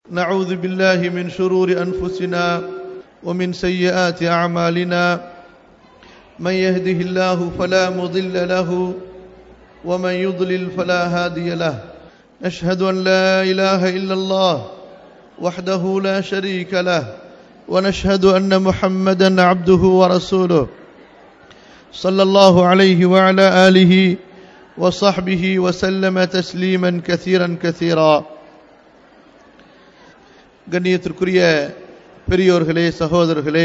نعوذ بالله من شرور أنفسنا ومن سيئات أعمالنا من يهده الله فلا مضل له ومن يضلل فلا هادي له نشهد أن لا إله إلا الله وحده لا شريك له ونشهد أن محمدا عبده ورسوله صلى الله عليه وعلى آله وصحبه وسلم تسليما كثيرا كثيرا கண்ணியத்திற்குரிய பெரியோர்களே சகோதரர்களே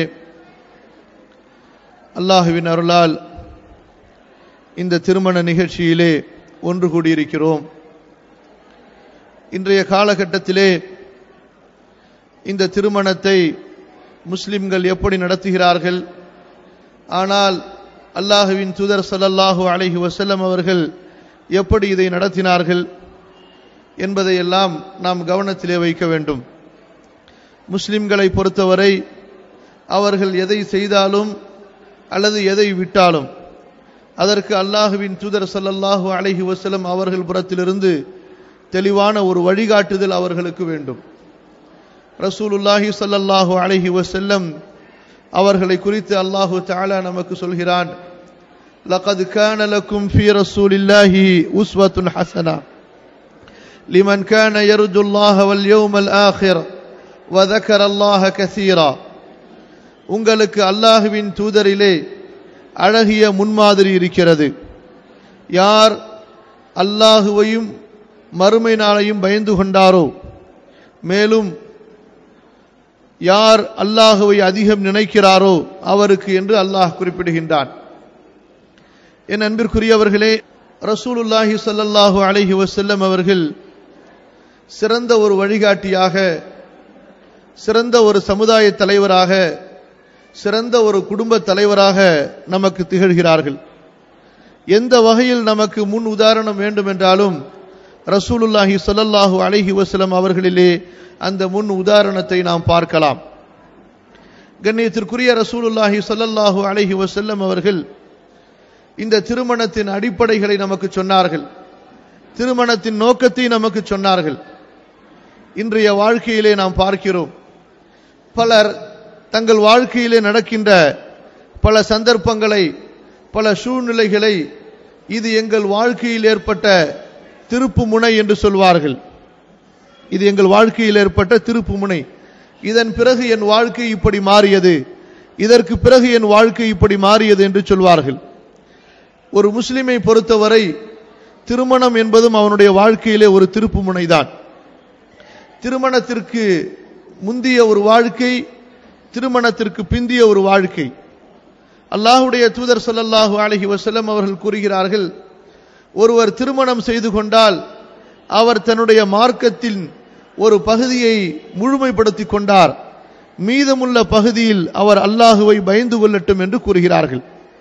அல்லாஹுவின் அருளால் இந்த திருமண நிகழ்ச்சியிலே ஒன்று கூடியிருக்கிறோம் இன்றைய காலகட்டத்திலே இந்த திருமணத்தை முஸ்லிம்கள் எப்படி நடத்துகிறார்கள் ஆனால் அல்லாஹுவின் தூதர் சல்லல்லாஹு அலைஹி வசல்லம் அவர்கள் எப்படி இதை நடத்தினார்கள் என்பதையெல்லாம் நாம் கவனத்திலே வைக்க வேண்டும் முஸ்லிம்களை பொறுத்தவரை அவர்கள் எதை செய்தாலும் அல்லது எதை விட்டாலும் அதற்கு அல்லாஹுவின் தூதர் சல்லல்லாஹு அலைஹி வசல்லம் அவர்கள் புறத்திலிருந்து தெளிவான ஒரு வழிகாட்டுதல் அவர்களுக்கு வேண்டும் ரசூலுல்லாஹி சல்லல்லாஹு அலைஹி வசல்லம் அவர்களை குறித்து அல்லாஹு தாலா நமக்கு சொல்கிறான் لقد كان لكم في رسول الله أسوة حسنة لمن كان يرجو الله واليوم الآخر وذكر الله كثيرا உங்களுக்கு அல்லாஹுவின் தூதரிலே அழகிய முன்மாதிரி இருக்கிறது யார் அல்லாஹுவையும் மறுமை நாளையும் பயந்து கொண்டாரோ மேலும் யார் அல்லாஹுவை அதிகம் நினைக்கிறாரோ அவருக்கு என்று அல்லாஹ் குறிப்பிடுகின்றான் என் அன்பிற்குரியவர்களே ரசூலுல்லாஹி சல்லல்லாஹு அலைஹி வசல்லம் அவர்கள் சிறந்த ஒரு வழிகாட்டியாக சிறந்த ஒரு சமுதாய தலைவராக சிறந்த ஒரு குடும்ப தலைவராக நமக்கு திகழ்கிறார்கள் எந்த வகையில் நமக்கு முன் உதாரணம் வேண்டும் என்றாலும் ரசூலுல்லாஹி சொல்லல்லாஹு அலைஹி வசலம் அவர்களிலே அந்த முன் உதாரணத்தை நாம் பார்க்கலாம் கண்ணியத்திற்குரிய ரசூலுல்லாஹி சொல்லல்லாஹு அலைஹி வசல்லம் அவர்கள் இந்த திருமணத்தின் அடிப்படைகளை நமக்கு சொன்னார்கள் திருமணத்தின் நோக்கத்தை நமக்கு சொன்னார்கள் இன்றைய வாழ்க்கையிலே நாம் பார்க்கிறோம் பலர் தங்கள் வாழ்க்கையிலே நடக்கின்ற பல சந்தர்ப்பங்களை பல சூழ்நிலைகளை இது எங்கள் வாழ்க்கையில் ஏற்பட்ட திருப்பு முனை என்று சொல்வார்கள் இது எங்கள் வாழ்க்கையில் ஏற்பட்ட திருப்பு முனை இதன் பிறகு என் வாழ்க்கை இப்படி மாறியது இதற்கு பிறகு என் வாழ்க்கை இப்படி மாறியது என்று சொல்வார்கள் ஒரு முஸ்லிமை பொறுத்தவரை திருமணம் என்பதும் அவனுடைய வாழ்க்கையிலே ஒரு திருப்பு முனைதான் திருமணத்திற்கு முந்திய ஒரு வாழ்க்கை திருமணத்திற்கு பிந்திய ஒரு வாழ்க்கை அல்லாஹுடைய தூதர் சொல்லல்லாஹு அலஹி வசல்லம் அவர்கள் கூறுகிறார்கள் ஒருவர் திருமணம் செய்து கொண்டால் அவர் தன்னுடைய மார்க்கத்தின் ஒரு பகுதியை முழுமைப்படுத்திக் கொண்டார் மீதமுள்ள பகுதியில் அவர் அல்லாஹுவை பயந்து கொள்ளட்டும் என்று கூறுகிறார்கள்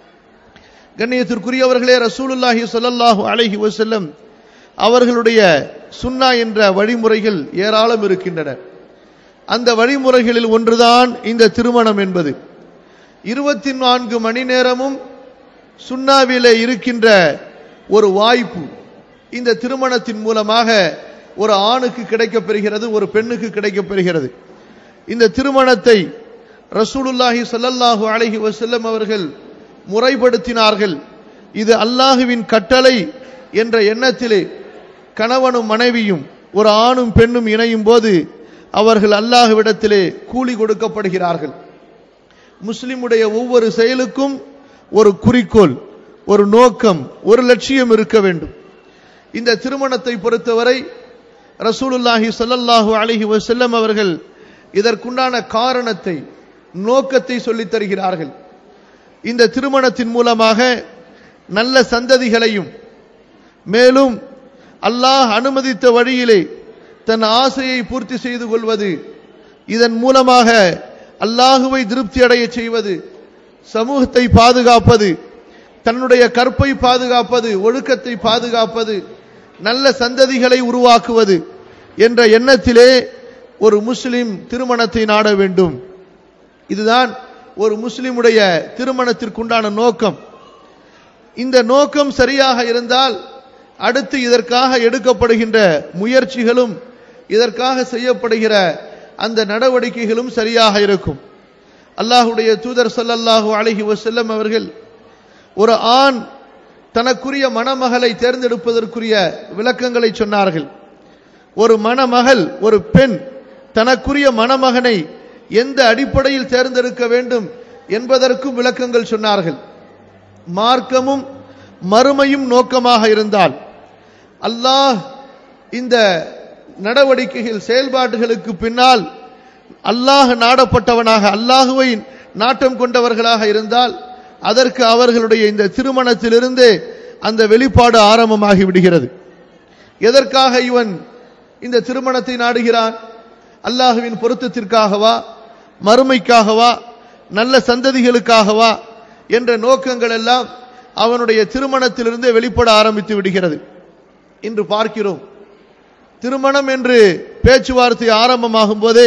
கண்ணியத்திற்குரியவர்களே ரசூலுல்லாஹி சொல்லல்லாஹு அலஹி வசல்லம் அவர்களுடைய சுன்னா என்ற வழிமுறைகள் ஏராளம் இருக்கின்றன அந்த வழிமுறைகளில் ஒன்றுதான் இந்த திருமணம் என்பது இருபத்தி நான்கு மணி நேரமும் சுண்ணாவிலே இருக்கின்ற ஒரு வாய்ப்பு இந்த திருமணத்தின் மூலமாக ஒரு ஆணுக்கு கிடைக்கப்பெறுகிறது ஒரு பெண்ணுக்கு கிடைக்கப்பெறுகிறது இந்த திருமணத்தை ரசூலுல்லாஹி சல்லல்லாஹு அலஹி வசல்லம் அவர்கள் முறைப்படுத்தினார்கள் இது அல்லாஹுவின் கட்டளை என்ற எண்ணத்திலே கணவனும் மனைவியும் ஒரு ஆணும் பெண்ணும் இணையும் போது அவர்கள் அல்லாஹுவிடத்திலே கூலி கொடுக்கப்படுகிறார்கள் முஸ்லிமுடைய ஒவ்வொரு செயலுக்கும் ஒரு குறிக்கோள் ஒரு நோக்கம் ஒரு லட்சியம் இருக்க வேண்டும் இந்த திருமணத்தை பொறுத்தவரை ரசூலுல்லாஹி சொல்லல்லாஹு அலஹி வசல்லம் அவர்கள் இதற்குண்டான காரணத்தை நோக்கத்தை சொல்லித் தருகிறார்கள் இந்த திருமணத்தின் மூலமாக நல்ல சந்ததிகளையும் மேலும் அல்லாஹ் அனுமதித்த வழியிலே தன் ஆசையை பூர்த்தி செய்து கொள்வது இதன் மூலமாக அல்லாஹுவை திருப்தி அடைய செய்வது சமூகத்தை பாதுகாப்பது தன்னுடைய கற்பை பாதுகாப்பது ஒழுக்கத்தை பாதுகாப்பது நல்ல சந்ததிகளை உருவாக்குவது என்ற எண்ணத்திலே ஒரு முஸ்லிம் திருமணத்தை நாட வேண்டும் இதுதான் ஒரு முஸ்லிமுடைய திருமணத்திற்குண்டான நோக்கம் இந்த நோக்கம் சரியாக இருந்தால் அடுத்து இதற்காக எடுக்கப்படுகின்ற முயற்சிகளும் இதற்காக செய்யப்படுகிற அந்த நடவடிக்கைகளும் சரியாக இருக்கும் அல்லாஹுடைய தூதர் ஸல்லல்லாஹு அலைஹி வஸல்லம் அவர்கள் ஒரு ஆண் தனக்குரிய மணமகளை தேர்ந்தெடுப்பதற்குரிய விளக்கங்களை சொன்னார்கள் ஒரு மணமகள் ஒரு பெண் தனக்குரிய மணமகனை எந்த அடிப்படையில் தேர்ந்தெடுக்க வேண்டும் என்பதற்கும் விளக்கங்கள் சொன்னார்கள் மார்க்கமும் மறுமையும் நோக்கமாக இருந்தால் அல்லாஹ் இந்த நடவடிக்கைகள் செயல்பாடுகளுக்கு பின்னால் அல்லாஹ் நாடப்பட்டவனாக அல்லாஹுவை நாட்டம் கொண்டவர்களாக இருந்தால் அதற்கு அவர்களுடைய இந்த திருமணத்திலிருந்து அந்த வெளிப்பாடு ஆரம்பமாகி விடுகிறது எதற்காக இவன் இந்த திருமணத்தை நாடுகிறான் அல்லாஹுவின் பொருத்தத்திற்காகவா மறுமைக்காகவா நல்ல சந்ததிகளுக்காகவா என்ற நோக்கங்கள் எல்லாம் அவனுடைய திருமணத்திலிருந்தே வெளிப்பட ஆரம்பித்து விடுகிறது இன்று பார்க்கிறோம் திருமணம் என்று பேச்சுவார்த்தை ஆரம்பமாகும் போதே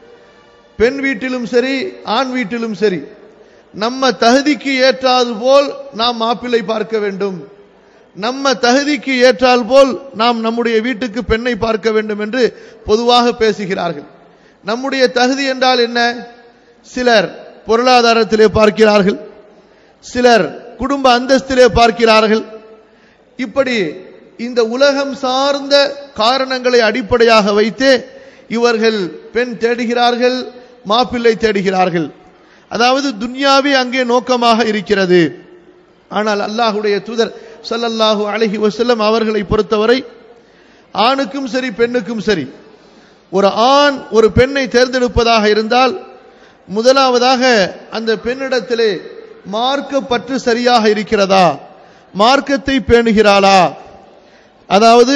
பெண் வீட்டிலும் சரி ஆண் வீட்டிலும் சரி நம்ம தகுதிக்கு ஏற்றாது போல் நாம் மாப்பிள்ளை பார்க்க வேண்டும் நம்ம தகுதிக்கு ஏற்றால் போல் நாம் நம்முடைய வீட்டுக்கு பெண்ணை பார்க்க வேண்டும் என்று பொதுவாக பேசுகிறார்கள் நம்முடைய தகுதி என்றால் என்ன சிலர் பொருளாதாரத்திலே பார்க்கிறார்கள் சிலர் குடும்ப அந்தஸ்திலே பார்க்கிறார்கள் இப்படி இந்த உலகம் சார்ந்த காரணங்களை அடிப்படையாக வைத்து இவர்கள் பெண் தேடுகிறார்கள் மாப்பிள்ளை தேடுகிறார்கள் அதாவது துன்யாவே அங்கே நோக்கமாக இருக்கிறது ஆனால் அல்லாஹுடைய தூதர் ஸல்லல்லாஹு அலைஹி வஸல்லம் அவர்களை பொறுத்தவரை ஆணுக்கும் சரி பெண்ணுக்கும் சரி ஒரு ஆண் ஒரு பெண்ணை தேர்ந்தெடுப்பதாக இருந்தால் முதலாவதாக அந்த பெண்ணிடத்திலே மார்க்க பற்று சரியாக இருக்கிறதா மார்க்கத்தை பேணுகிறாளா அதாவது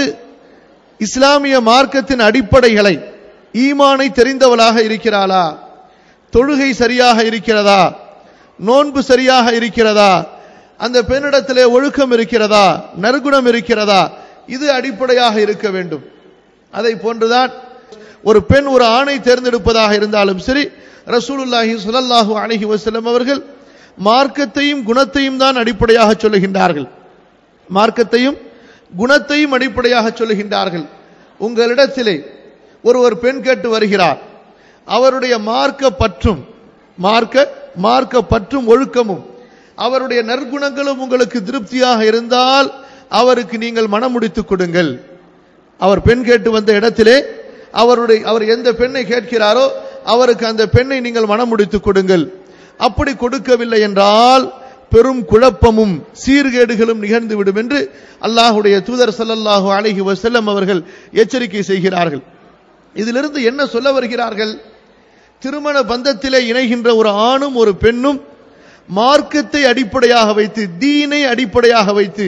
இஸ்லாமிய மார்க்கத்தின் அடிப்படைகளை ஈமானை தெரிந்தவளாக இருக்கிறாளா தொழுகை சரியாக இருக்கிறதா நோன்பு சரியாக இருக்கிறதா அந்த பெண்ணிடத்திலே ஒழுக்கம் இருக்கிறதா நற்குணம் இருக்கிறதா இது அடிப்படையாக இருக்க வேண்டும் அதை போன்றுதான் ஒரு பெண் ஒரு ஆணை தேர்ந்தெடுப்பதாக இருந்தாலும் சரி ரசூலுல்லாஹி ஸல்லல்லாஹு அலைஹி வஸல்லம் அவர்கள் மார்க்கத்தையும் குணத்தையும் தான் அடிப்படையாக சொல்லுகின்றார்கள் மார்க்கத்தையும் குணத்தையும் அடிப்படையாக சொல்லுகின்றார்கள் உங்களிடத்திலே ஒருவர் பெண் கேட்டு வருகிறார் அவருடைய மார்க்க பற்றும் மார்க்க மார்க்க பற்றும் ஒழுக்கமும் அவருடைய நற்குணங்களும் உங்களுக்கு திருப்தியாக இருந்தால் அவருக்கு நீங்கள் மனம் முடித்துக் கொடுங்கள் அவர் பெண் கேட்டு வந்த இடத்திலே அவருடைய அவர் எந்த பெண்ணை கேட்கிறாரோ அவருக்கு அந்த பெண்ணை நீங்கள் மனம் முடித்துக் கொடுங்கள் அப்படி கொடுக்கவில்லை என்றால் பெரும் குழப்பமும் சீர்கேடுகளும் நிகழ்ந்து விடும் என்று அல்லாஹுடைய தூதர் ஸல்லல்லாஹு அலைஹி வஸல்லம் அவர்கள் எச்சரிக்கை செய்கிறார்கள் இதிலிருந்து என்ன சொல்ல வருகிறார்கள் திருமண பந்தத்திலே இணைகின்ற ஒரு ஆணும் ஒரு பெண்ணும் மார்க்கத்தை அடிப்படையாக வைத்து தீனை அடிப்படையாக வைத்து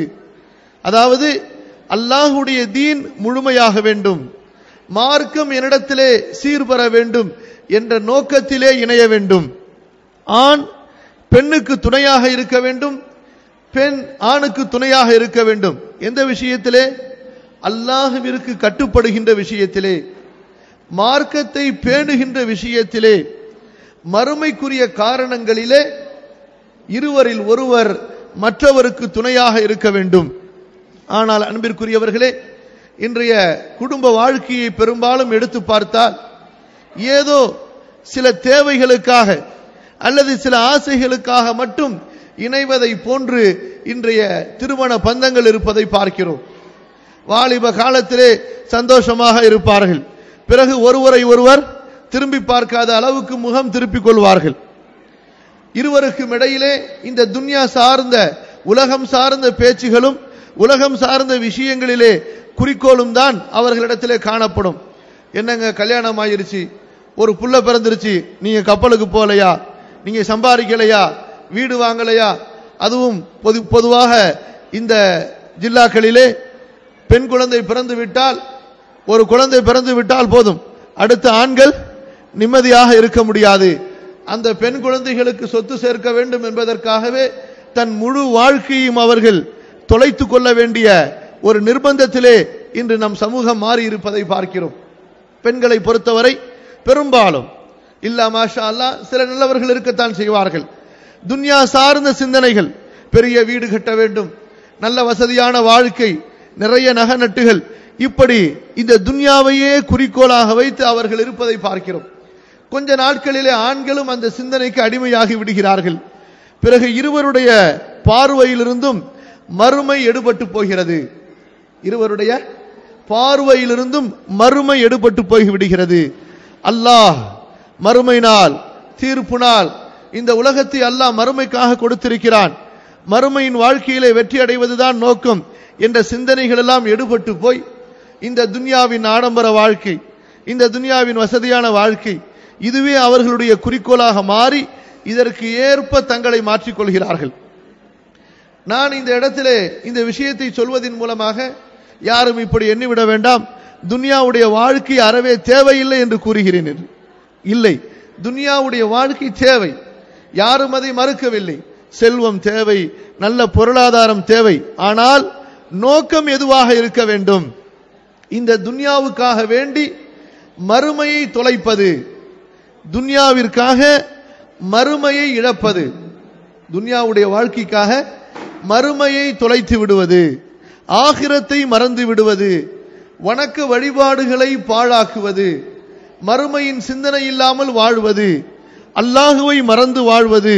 அதாவது அல்லாஹுடைய தீன் முழுமையாக வேண்டும் மார்க்கம் என்னிடத்திலே சீர்பெற வேண்டும் என்ற நோக்கத்திலே இணைய வேண்டும் ஆண் பெண்ணுக்கு துணையாக இருக்க வேண்டும் பெண் ஆணுக்கு துணையாக இருக்க வேண்டும் எந்த விஷயத்திலே அல்லாஹுவிற்கு கட்டுப்படுகின்ற விஷயத்திலே மார்க்கத்தை பேணுகின்ற விஷயத்திலே மறுமைக்குரிய காரணங்களிலே இருவரில் ஒருவர் மற்றவருக்கு துணையாக இருக்க வேண்டும் ஆனால் அன்பிற்குரியவர்களே இன்றைய குடும்ப வாழ்க்கையை பெரும்பாலும் எடுத்து பார்த்தால் ஏதோ சில தேவைகளுக்காக அல்லது சில ஆசைகளுக்காக மட்டும் இணைவதை போன்று இன்றைய திருமண பந்தங்கள் இருப்பதை பார்க்கிறோம் வாலிப காலத்திலே சந்தோஷமாக இருப்பார்கள் பிறகு ஒருவரை ஒருவர் திரும்பி பார்க்காத அளவுக்கு முகம் திருப்பிக் கொள்வார்கள் இருவருக்கும் இடையிலே இந்த துன்யா சார்ந்த உலகம் சார்ந்த பேச்சுகளும் உலகம் சார்ந்த விஷயங்களிலே குறிக்கோளும் தான் அவர்களிடத்திலே காணப்படும் என்னங்க கல்யாணம் ஆயிருச்சு ஒரு புள்ள பிறந்துருச்சு நீங்க கப்பலுக்கு போகலையா நீங்க சம்பாதிக்கலையா வீடு வாங்கலையா அதுவும் பொது பொதுவாக இந்த ஜில்லாக்களிலே பெண் குழந்தை பிறந்து விட்டால் ஒரு குழந்தை பிறந்து விட்டால் போதும் அடுத்த ஆண்கள் நிம்மதியாக இருக்க முடியாது அந்த பெண் குழந்தைகளுக்கு சொத்து சேர்க்க வேண்டும் என்பதற்காகவே தன் முழு வாழ்க்கையும் அவர்கள் தொலைத்துக் கொள்ள வேண்டிய ஒரு நிர்பந்தத்திலே இன்று நம் சமூகம் மாறி இருப்பதை பார்க்கிறோம் பெண்களை பொறுத்தவரை பெரும்பாலும் இல்லா மாஷா அல்லா சில நல்லவர்கள் இருக்கத்தான் செய்வார்கள் துன்யா சார்ந்த சிந்தனைகள் பெரிய வீடு கட்ட வேண்டும் நல்ல வசதியான வாழ்க்கை நிறைய நகை நட்டுகள் இப்படி இந்த துன்யாவையே குறிக்கோளாக வைத்து அவர்கள் இருப்பதை பார்க்கிறோம் கொஞ்ச நாட்களிலே ஆண்களும் அந்த சிந்தனைக்கு அடிமையாகி விடுகிறார்கள் பிறகு இருவருடைய பார்வையிலிருந்தும் மறுமை எடுபட்டு போகிறது இருவருடைய பார்வையிலிருந்தும் மறுமை எடுபட்டு போய் விடுகிறது அல்லாஹ் மறுமை நாள் தீர்ப்பு நாள் இந்த உலகத்தை அல்லாஹ் மறுமைக்காக கொடுத்திருக்கிறான் மறுமையின் வாழ்க்கையிலே வெற்றி அடைவதுதான் நோக்கம் என்ற சிந்தனைகள் எல்லாம் எடுபட்டு போய் இந்த துன்யாவின் ஆடம்பர வாழ்க்கை இந்த துன்யாவின் வசதியான வாழ்க்கை இதுவே அவர்களுடைய குறிக்கோளாக மாறி இதற்கு ஏற்ப தங்களை மாற்றிக்கொள்கிறார்கள் நான் இந்த இடத்திலே இந்த விஷயத்தை சொல்வதன் மூலமாக யாரும் இப்படி எண்ணிவிட வேண்டாம் துன்யாவுடைய வாழ்க்கை அறவே தேவையில்லை என்று கூறுகிறேன் என்று. இல்லை துன்யாவுடைய வாழ்க்கை தேவை யாரும் அதை மறுக்கவில்லை செல்வம் தேவை நல்ல பொருளாதாரம் தேவை ஆனால் நோக்கம் எதுவாக இருக்க வேண்டும் இந்த துன்யாவுக்காக வேண்டி மறுமையை தொலைப்பது துன்யாவிற்காக மறுமையை இழப்பது துன்யாவுடைய வாழ்க்கைக்காக மறுமையை தொலைத்து விடுவது ஆகிரத்தை மறந்து விடுவது வணக்க வழிபாடுகளை பாழாக்குவது மறுமையின் சிந்தனை இல்லாமல் வாழ்வது அல்லாஹுவை மறந்து வாழ்வது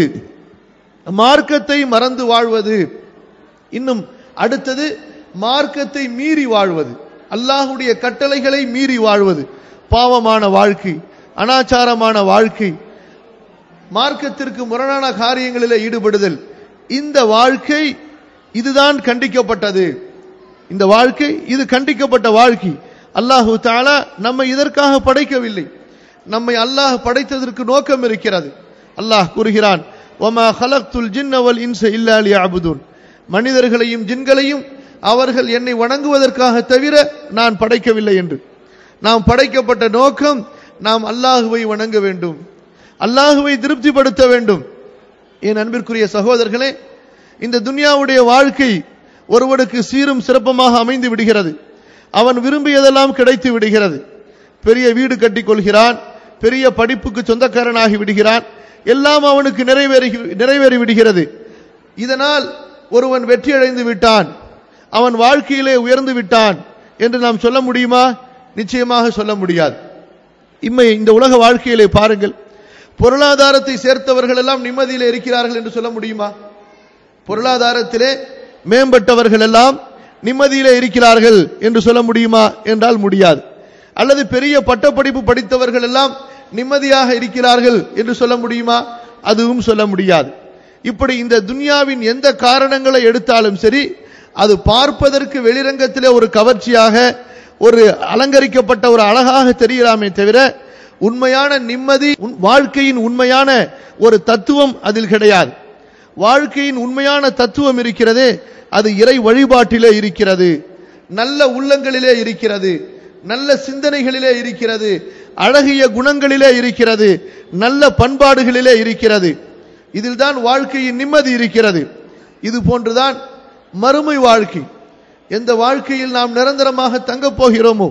மார்க்கத்தை மறந்து வாழ்வது இன்னும் அடுத்தது மார்க்கத்தை மீறி வாழ்வது அல்லாஹுடைய கட்டளைகளை மீறி வாழ்வது பாவமான வாழ்க்கை அனாச்சாரமான வாழ்க்கை மார்க்கத்திற்கு முரணான காரியங்களில் ஈடுபடுதல் இந்த வாழ்க்கை இதுதான் கண்டிக்கப்பட்டது இந்த வாழ்க்கை இது கண்டிக்கப்பட்ட வாழ்க்கை அல்லாஹு தாலா நம்மை இதற்காக படைக்கவில்லை நம்மை அல்லாஹ் படைத்ததற்கு நோக்கம் இருக்கிறது அல்லாஹ் கூறுகிறான் ஒமா ஹலக்துல் ஜின்னவல் இன்ச இல்லா லியஅபுதூன் மனிதர்களையும் ஜின்களையும் அவர்கள் என்னை வணங்குவதற்காக தவிர நான் படைக்கவில்லை என்று நாம் படைக்கப்பட்ட நோக்கம் நாம் அல்லாஹுவை வணங்க வேண்டும் அல்லாஹுவை திருப்திப்படுத்த வேண்டும் என் அன்பிற்குரிய சகோதரர்களே இந்த துன்யாவுடைய வாழ்க்கை ஒருவனுக்கு சீரும் சிறப்பமாக அமைந்து விடுகிறது அவன் விரும்பியதெல்லாம் கிடைத்து விடுகிறது பெரிய வீடு கட்டிக் கொள்கிறான் பெரிய படிப்புக்கு சொந்தக்காரனாகி விடுகிறான் எல்லாம் அவனுக்கு நிறைவேறி நிறைவேறி விடுகிறது இதனால் ஒருவன் வெற்றி அடைந்து விட்டான் அவன் வாழ்க்கையிலே உயர்ந்து விட்டான் என்று நாம் சொல்ல முடியுமா நிச்சயமாக சொல்ல முடியாது இம்மை இந்த உலக வாழ்க்கையிலே பாருங்கள் பொருளாதாரத்தை சேர்த்தவர்கள் எல்லாம் நிம்மதியில் இருக்கிறார்கள் என்று சொல்ல முடியுமா பொருளாதாரத்திலே மேம்பட்டவர்கள் எல்லாம் நிம்மதியிலே இருக்கிறார்கள் என்று சொல்ல முடியுமா என்றால் முடியாது அல்லது பெரிய பட்டப்படிப்பு படித்தவர்கள் எல்லாம் நிம்மதியாக இருக்கிறார்கள் என்று சொல்ல முடியுமா அதுவும் சொல்ல முடியாது இப்படி இந்த துன்யாவின் எந்த காரணங்களை எடுத்தாலும் சரி அது பார்ப்பதற்கு வெளிரங்கத்திலே ஒரு கவர்ச்சியாக ஒரு அலங்கரிக்கப்பட்ட ஒரு அழகாக தெரியலாமே தவிர உண்மையான நிம்மதி உன்- வாழ்க்கையின் உண்மையான ஒரு தத்துவம் அதில் கிடையாது வாழ்க்கையின் உண்மையான தத்துவம் இருக்கிறதே அது இறை வழிபாட்டிலே இருக்கிறது நல்ல உள்ளங்களிலே இருக்கிறது நல்ல சிந்தனைகளிலே இருக்கிறது அழகிய குணங்களிலே இருக்கிறது நல்ல பண்பாடுகளிலே இருக்கிறது இதில்தான் வாழ்க்கையின் நிம்மதி இருக்கிறது இது போன்றுதான் மறுமை வாழ்க்கை எந்த வாழ்க்கையில் நாம் நிரந்தரமாக தங்கப் போகிறோமோ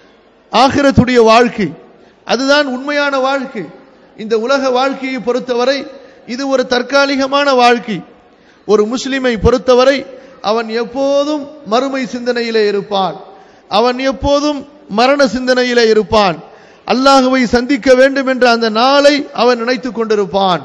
ஆகிரத்துடைய வாழ்க்கை அதுதான் உண்மையான வாழ்க்கை இந்த உலக வாழ்க்கையை பொறுத்தவரை இது ஒரு தற்காலிகமான வாழ்க்கை ஒரு முஸ்லிமை பொறுத்தவரை அவன் எப்போதும் மறுமை சிந்தனையிலே இருப்பான் அவன் எப்போதும் மரண சிந்தனையிலே இருப்பான் அல்லாஹுவை சந்திக்க வேண்டும் என்ற அந்த நாளை அவன் நினைத்துக் கொண்டிருப்பான்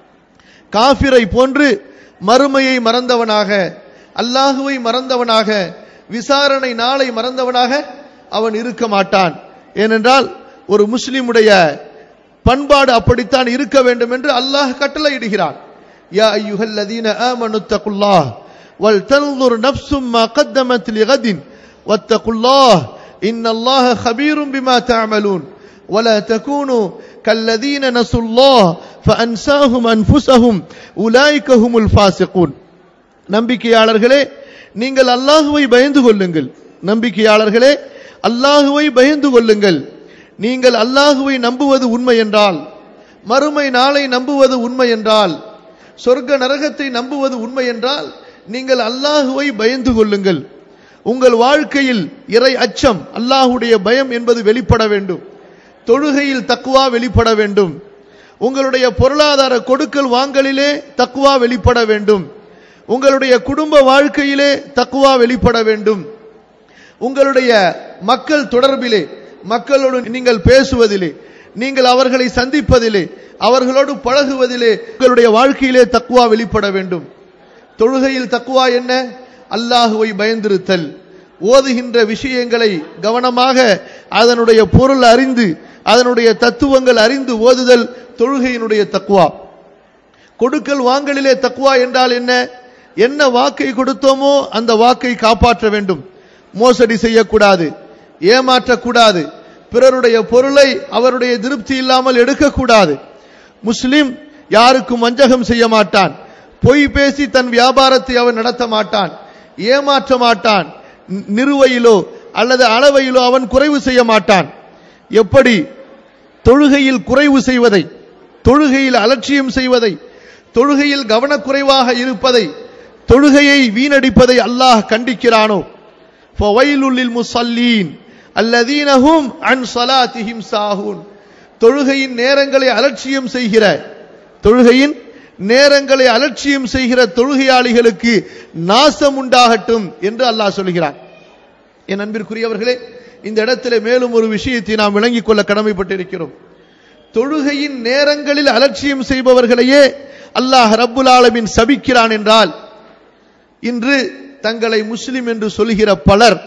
காபிரை போன்று மறுமையை மறந்தவனாக அல்லாஹுவை மறந்தவனாக விசாரணை நாளை மறந்தவனாக அவன் இருக்க மாட்டான் ஏனென்றால் ஒரு முஸ்லிமுடைய பண்பாடு அப்படித்தான் இருக்க வேண்டும் என்று அல்லாஹ் கட்டளையிடுகிறான் யா ஐயுஹல்லதீன ஆமனு தகுல்லாஹ் வல் தன்துர் நஃப்சும் மா கத்தமத் லிகதின் வத்தகுல்லாஹ் இன்னல்லாஹ خبيرٌ بما تعملون ولا تكونوا كالذين نسوا الله فأنساهم أنفسهم أولئك هم الفاسقون நம்பிக்கையாளர்களே நீங்கள் அல்லாஹுவை பயந்து கொள்ளுங்கள் நம்பிக்கையாளர்களே அல்லாஹுவை பயந்து கொள்ளுங்கள் நீங்கள் அல்லாஹுவை நம்புவது உண்மை என்றால் மறுமை நாளை நம்புவது உண்மை என்றால் சொர்க்க நரகத்தை நம்புவது உண்மை என்றால் நீங்கள் அல்லாஹுவை பயந்து கொள்ளுங்கள் உங்கள் வாழ்க்கையில் இறை அச்சம் அல்லாஹுடைய பயம் என்பது வெளிப்பட வேண்டும் தொழுகையில் தக்குவா வெளிப்பட வேண்டும் உங்களுடைய பொருளாதார கொடுக்கல் வாங்கலிலே தக்குவா வெளிப்பட வேண்டும் உங்களுடைய குடும்ப வாழ்க்கையிலே தக்குவா வெளிப்பட வேண்டும் உங்களுடைய மக்கள் தொடர்பிலே மக்களோடு நீங்கள் பேசுவதிலே நீங்கள் அவர்களை சந்திப்பதிலே அவர்களோடு பழகுவதிலே உங்களுடைய வாழ்க்கையிலே தக்குவா வெளிப்பட வேண்டும் தொழுகையில் தக்குவா என்ன அல்லாஹுவை பயந்திருத்தல் ஓதுகின்ற விஷயங்களை கவனமாக அதனுடைய பொருள் அறிந்து அதனுடைய தத்துவங்கள் அறிந்து ஓதுதல் தொழுகையினுடைய தக்குவா கொடுக்கல் வாங்கலிலே தக்குவா என்றால் என்ன என்ன வாக்கை கொடுத்தோமோ அந்த வாக்கை காப்பாற்ற வேண்டும் மோசடி செய்யக்கூடாது ஏமாற்றக்கூடாது பிறருடைய பொருளை அவருடைய திருப்தி இல்லாமல் எடுக்கக்கூடாது முஸ்லிம் யாருக்கும் வஞ்சகம் செய்ய மாட்டான் பொய் பேசி தன் வியாபாரத்தை அவன் நடத்த மாட்டான் ஏமாற்ற மாட்டான் நிறுவையிலோ அல்லது அளவையிலோ அவன் குறைவு செய்ய மாட்டான் எப்படி தொழுகையில் குறைவு செய்வதை தொழுகையில் அலட்சியம் செய்வதை தொழுகையில் கவனக்குறைவாக இருப்பதை தொழுகையை வீணடிப்பதை அல்லாஹ் கண்டிக்கிறானோ ஃபவைலுல்லில் முஸல்லீன் அல்லதீனஹும் அன் ஸலாத்திஹிம் சாஹூன் தொழுகையின் நேரங்களை அலட்சியம் செய்கிற தொழுகையின் நேரங்களை அலட்சியம் செய்கிற தொழுகையாளிகளுக்கு நாசம் உண்டாகட்டும் என்று அல்லாஹ் சொல்கிறான் என் அன்பிற்குரியவர்களே இந்த இடத்திலே மேலும் ஒரு விஷயத்தை நாம் விளங்கிக் கொள்ள கடமைப்பட்டிருக்கிறோம் தொழுகையின் நேரங்களில் அலட்சியம் செய்பவர்களையே அல்லாஹ் ரப்புல் ஆலமின் சபிக்கிறான் என்றால் இன்று தங்களை முஸ்லிம் என்று சொல்கிற பலர்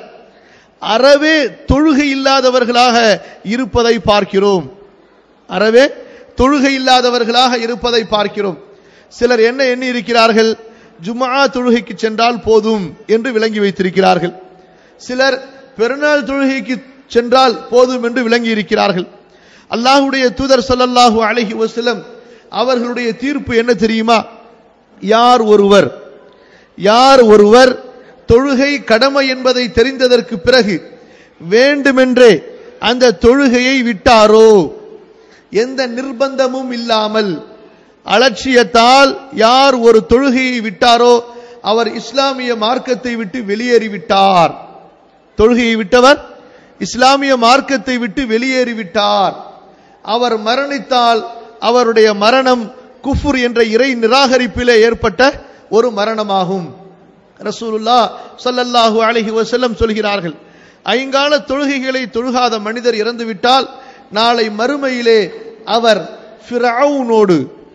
அறவே தொழுகை இல்லாதவர்களாக இருப்பதை பார்க்கிறோம் அறவே தொழுகை இல்லாதவர்களாக இருப்பதை பார்க்கிறோம் சிலர் என்ன எண்ணி இருக்கிறார்கள் ஜுமா தொழுகைக்கு சென்றால் போதும் என்று விளங்கி வைத்திருக்கிறார்கள் சிலர் பெருநாள் தொழுகைக்கு சென்றால் போதும் என்று விளங்கி இருக்கிறார்கள் அல்லாஹுடைய தூதர் சொல்லல்லாஹு அழகி வசலம் அவர்களுடைய தீர்ப்பு என்ன தெரியுமா யார் ஒருவர் யார் ஒருவர் தொழுகை கடமை என்பதை தெரிந்ததற்கு பிறகு வேண்டுமென்றே அந்த தொழுகையை விட்டாரோ எந்த நிர்பந்தமும் இல்லாமல் அலட்சியத்தால் யார் ஒரு தொழுகையை விட்டாரோ அவர் இஸ்லாமிய மார்க்கத்தை விட்டு வெளியேறிவிட்டார் தொழுகையை விட்டவர் இஸ்லாமிய மார்க்கத்தை விட்டு வெளியேறிவிட்டார் அவர் மரணித்தால் அவருடைய மரணம் குஃபுர் என்ற இறை நிராகரிப்பிலே ஏற்பட்ட ஒரு மரணமாகும் ரசூலுல்லா சல்லல்லாஹு அலைஹி வஸல்லம் சொல்கிறார்கள் ஐங்கால தொழுகைகளை தொழுகாத மனிதர் இறந்துவிட்டால் நாளை மறுமையிலே அவர் ஃபிரவுனோடு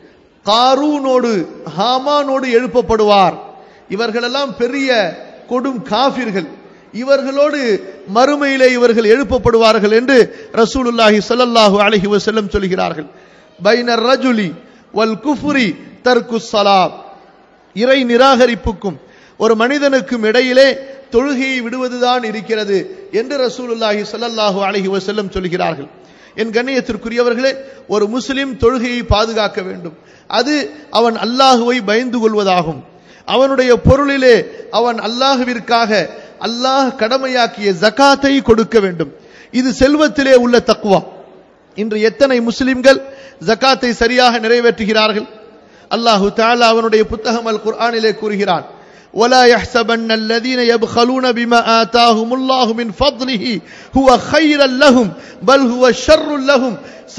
காரூனோடு ஹாமானோடு எழுப்பப்படுவார் இவர்களெல்லாம் பெரிய கொடும் காஃபிர்கள் இவர்களோடு மறுமையிலே இவர்கள் எழுப்பப்படுவார்கள் என்று ரசூலுல்லாஹி ஸல்லல்லாஹு அலைஹி வஸல்லம் சொல்கிறார்கள் பைனர் ரஜுலி வல் குஃபுரி தர்கு ஸலாம் இறை நிராகரிப்புக்கும் ஒரு மனிதனுக்கும் இடையிலே தொழுகையை விடுவதுதான் இருக்கிறது என்று ரசூலுல்லாஹி ஸல்லல்லாஹு அலைஹி வஸல்லம் சொல்கிறார்கள் என் கண்ணியத்திற்குரியவர்களே ஒரு முஸ்லிம் தொழுகையை பாதுகாக்க வேண்டும் அது அவன் அல்லாஹுவை பயந்து கொள்வதாகும் அவனுடைய பொருளிலே அவன் அல்லாஹுவிற்காக அல்லாஹ் கடமையாக்கிய ஜகாத்தை கொடுக்க வேண்டும் இது செல்வத்திலே உள்ள தக்குவா இன்று எத்தனை முஸ்லிம்கள் ஜகாத்தை சரியாக நிறைவேற்றுகிறார்கள் அல்லாஹு தாலா அவனுடைய புத்தகம் அல் குர்ஆனிலே கூறுகிறான் ولا يحسبن الذين يبخلون بما آتاهم الله من فضله هو خيرا لهم بل هو شر لهم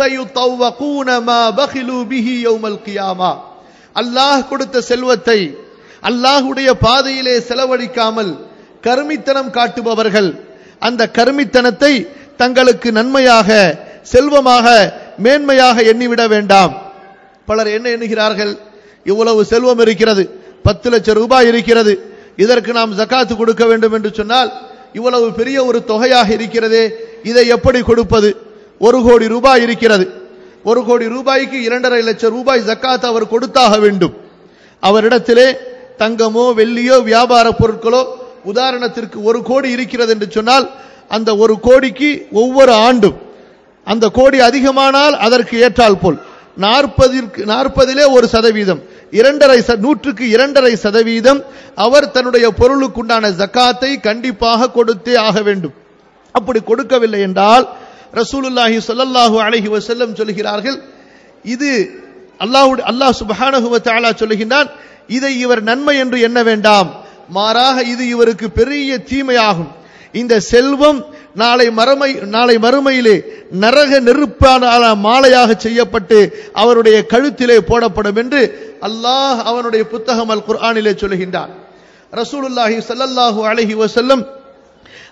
سيطوقون ما بخلوا به يوم القيامة அல்லாஹ் கொடுத்த செல்வத்தை அல்லாஹுடைய பாதையிலே செலவழிக்காமல் கருமித்தனம் காட்டுபவர்கள் அந்த கருமித்தனத்தை தங்களுக்கு நன்மையாக செல்வமாக மேன்மையாக எண்ணிவிட வேண்டாம் பலர் என்ன எண்ணுகிறார்கள் இவ்வளவு செல்வம் இருக்கிறது பத்து லட்சம் ரூபாய் இருக்கிறது இதற்கு நாம் ஜக்காத்து கொடுக்க வேண்டும் என்று சொன்னால் இவ்வளவு பெரிய ஒரு தொகையாக இருக்கிறதே இதை எப்படி கொடுப்பது ஒரு கோடி ரூபாய் இருக்கிறது ஒரு கோடி ரூபாய்க்கு இரண்டரை லட்சம் ரூபாய் ஜக்காத் அவர் கொடுத்தாக வேண்டும் அவரிடத்திலே தங்கமோ வெள்ளியோ வியாபார பொருட்களோ உதாரணத்திற்கு ஒரு கோடி இருக்கிறது என்று சொன்னால் அந்த ஒரு கோடிக்கு ஒவ்வொரு ஆண்டும் அந்த கோடி அதிகமானால் அதற்கு ஏற்றால் போல் நாற்பதிற்கு நாற்பதிலே ஒரு சதவீதம் இரண்டரை நூற்றுக்கு இரண்டரை சதவீதம் அவர் தன்னுடைய பொருளுக்குண்டான ஜக்காத்தை கண்டிப்பாக கொடுத்தே ஆக வேண்டும் அப்படி கொடுக்கவில்லை என்றால் ரசூலுல்லாஹி சொல்லல்லாஹு அழகி வசல்லம் சொல்கிறார்கள் இது அல்லாஹு அல்லாஹ் சுபஹானஹு தஆலா சொல்லுகின்றான் இதை இவர் நன்மை என்று எண்ண வேண்டாம் மாறாக இது இவருக்கு பெரிய தீமையாகும் இந்த செல்வம் நாளை மறுமை நாளை மறுமையிலே நரக நெருப்பான மாலையாக செய்யப்பட்டு அவருடைய கழுத்திலே போடப்படும் என்று அல்லாஹ் அவனுடைய புத்தகம் அல் குர்ஆனிலே சொல்லுகின்றான் ரசூலுல்லாஹி ஸல்லல்லாஹு அலைஹி வஸல்லம்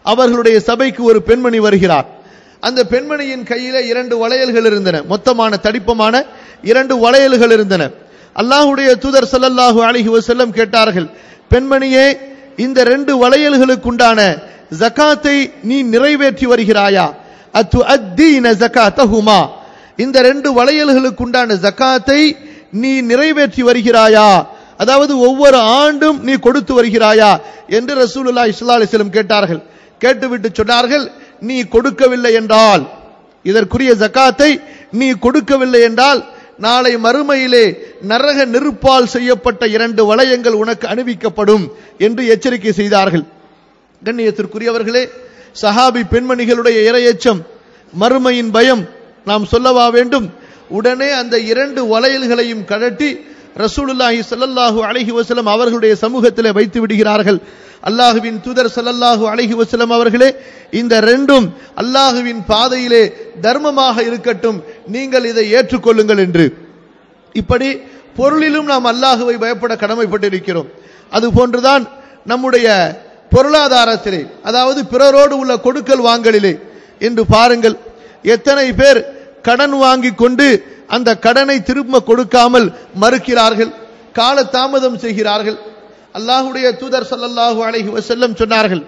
அவர்களுடைய சபைக்கு ஒரு பெண்மணி வருகிறார் அந்த பெண்மணியின் கையில இரண்டு வளையல்கள் இருந்தன மொத்தமான தடிப்பமான இரண்டு வளையல்கள் இருந்தன அல்லாஹுடைய தூதர் ஸல்லல்லாஹு அலைஹி வஸல்லம் கேட்டார்கள் பெண்மணியே இந்த ரெண்டு வளையல்களுக்குண்டான ஜகாத்தை நீ நிறைவேற்றி வருகிறாயா அத்து அத்தீன ஜகாத்தஹுமா இந்த ரெண்டு வளையல்களுக்குண்டான ஜகாத்தை நீ நிறைவேற்றி வருகிறாயா அதாவது ஒவ்வொரு ஆண்டும் நீ கொடுத்து வருகிறாயா என்று ரசூலுல்லாஹி ஸல்லல்லாஹு அலைஹி வஸல்லம் கேட்டார்கள் கேட்டுவிட்டு சொன்னார்கள் நீ கொடுக்கவில்லை என்றால் இதற்குரிய ஜகாத்தை நீ கொடுக்கவில்லை என்றால் நாளை மறுமையிலே நரக நெருப்பால் செய்யப்பட்ட இரண்டு வளையங்கள் உனக்கு அணிவிக்கப்படும் என்று எச்சரிக்கை செய்தார்கள் கண்ணியத்திற்குரியவர்களே சஹாபி பெண்மணிகளுடைய இரையச்சம் மறுமையின் பயம் நாம் சொல்லவா வேண்டும் உடனே அந்த இரண்டு வளையல்களையும் கழட்டி ரசூலுல்லாஹி ஸல்லல்லாஹு அலைஹி வஸல்லம் அவர்களுடைய சமூகத்திலே வைத்து விடுகிறார்கள் அல்லாஹுவின் தூதர் ஸல்லல்லாஹு அலைஹி வஸல்லம் அவர்களே இந்த ரெண்டும் அல்லாஹுவின் பாதையிலே தர்மமாக இருக்கட்டும் நீங்கள் இதை ஏற்றுக்கொள்ளுங்கள் என்று இப்படி பொருளிலும் நாம் அல்லாஹுவை பயப்பட கடமைப்பட்டிருக்கிறோம் அது போன்றுதான் நம்முடைய பொருளாதாரத்திலே அதாவது பிறரோடு உள்ள கொடுக்கல் வாங்கலிலே என்று பாருங்கள் எத்தனை பேர் கடன் வாங்கி கொண்டு அந்த கடனை திரும்ப கொடுக்காமல் மறுக்கிறார்கள் கால தாமதம் செய்கிறார்கள் அல்லாஹுடைய தூதர் ஸல்லல்லாஹு அலைஹி வஸல்லம் சொன்னார்கள்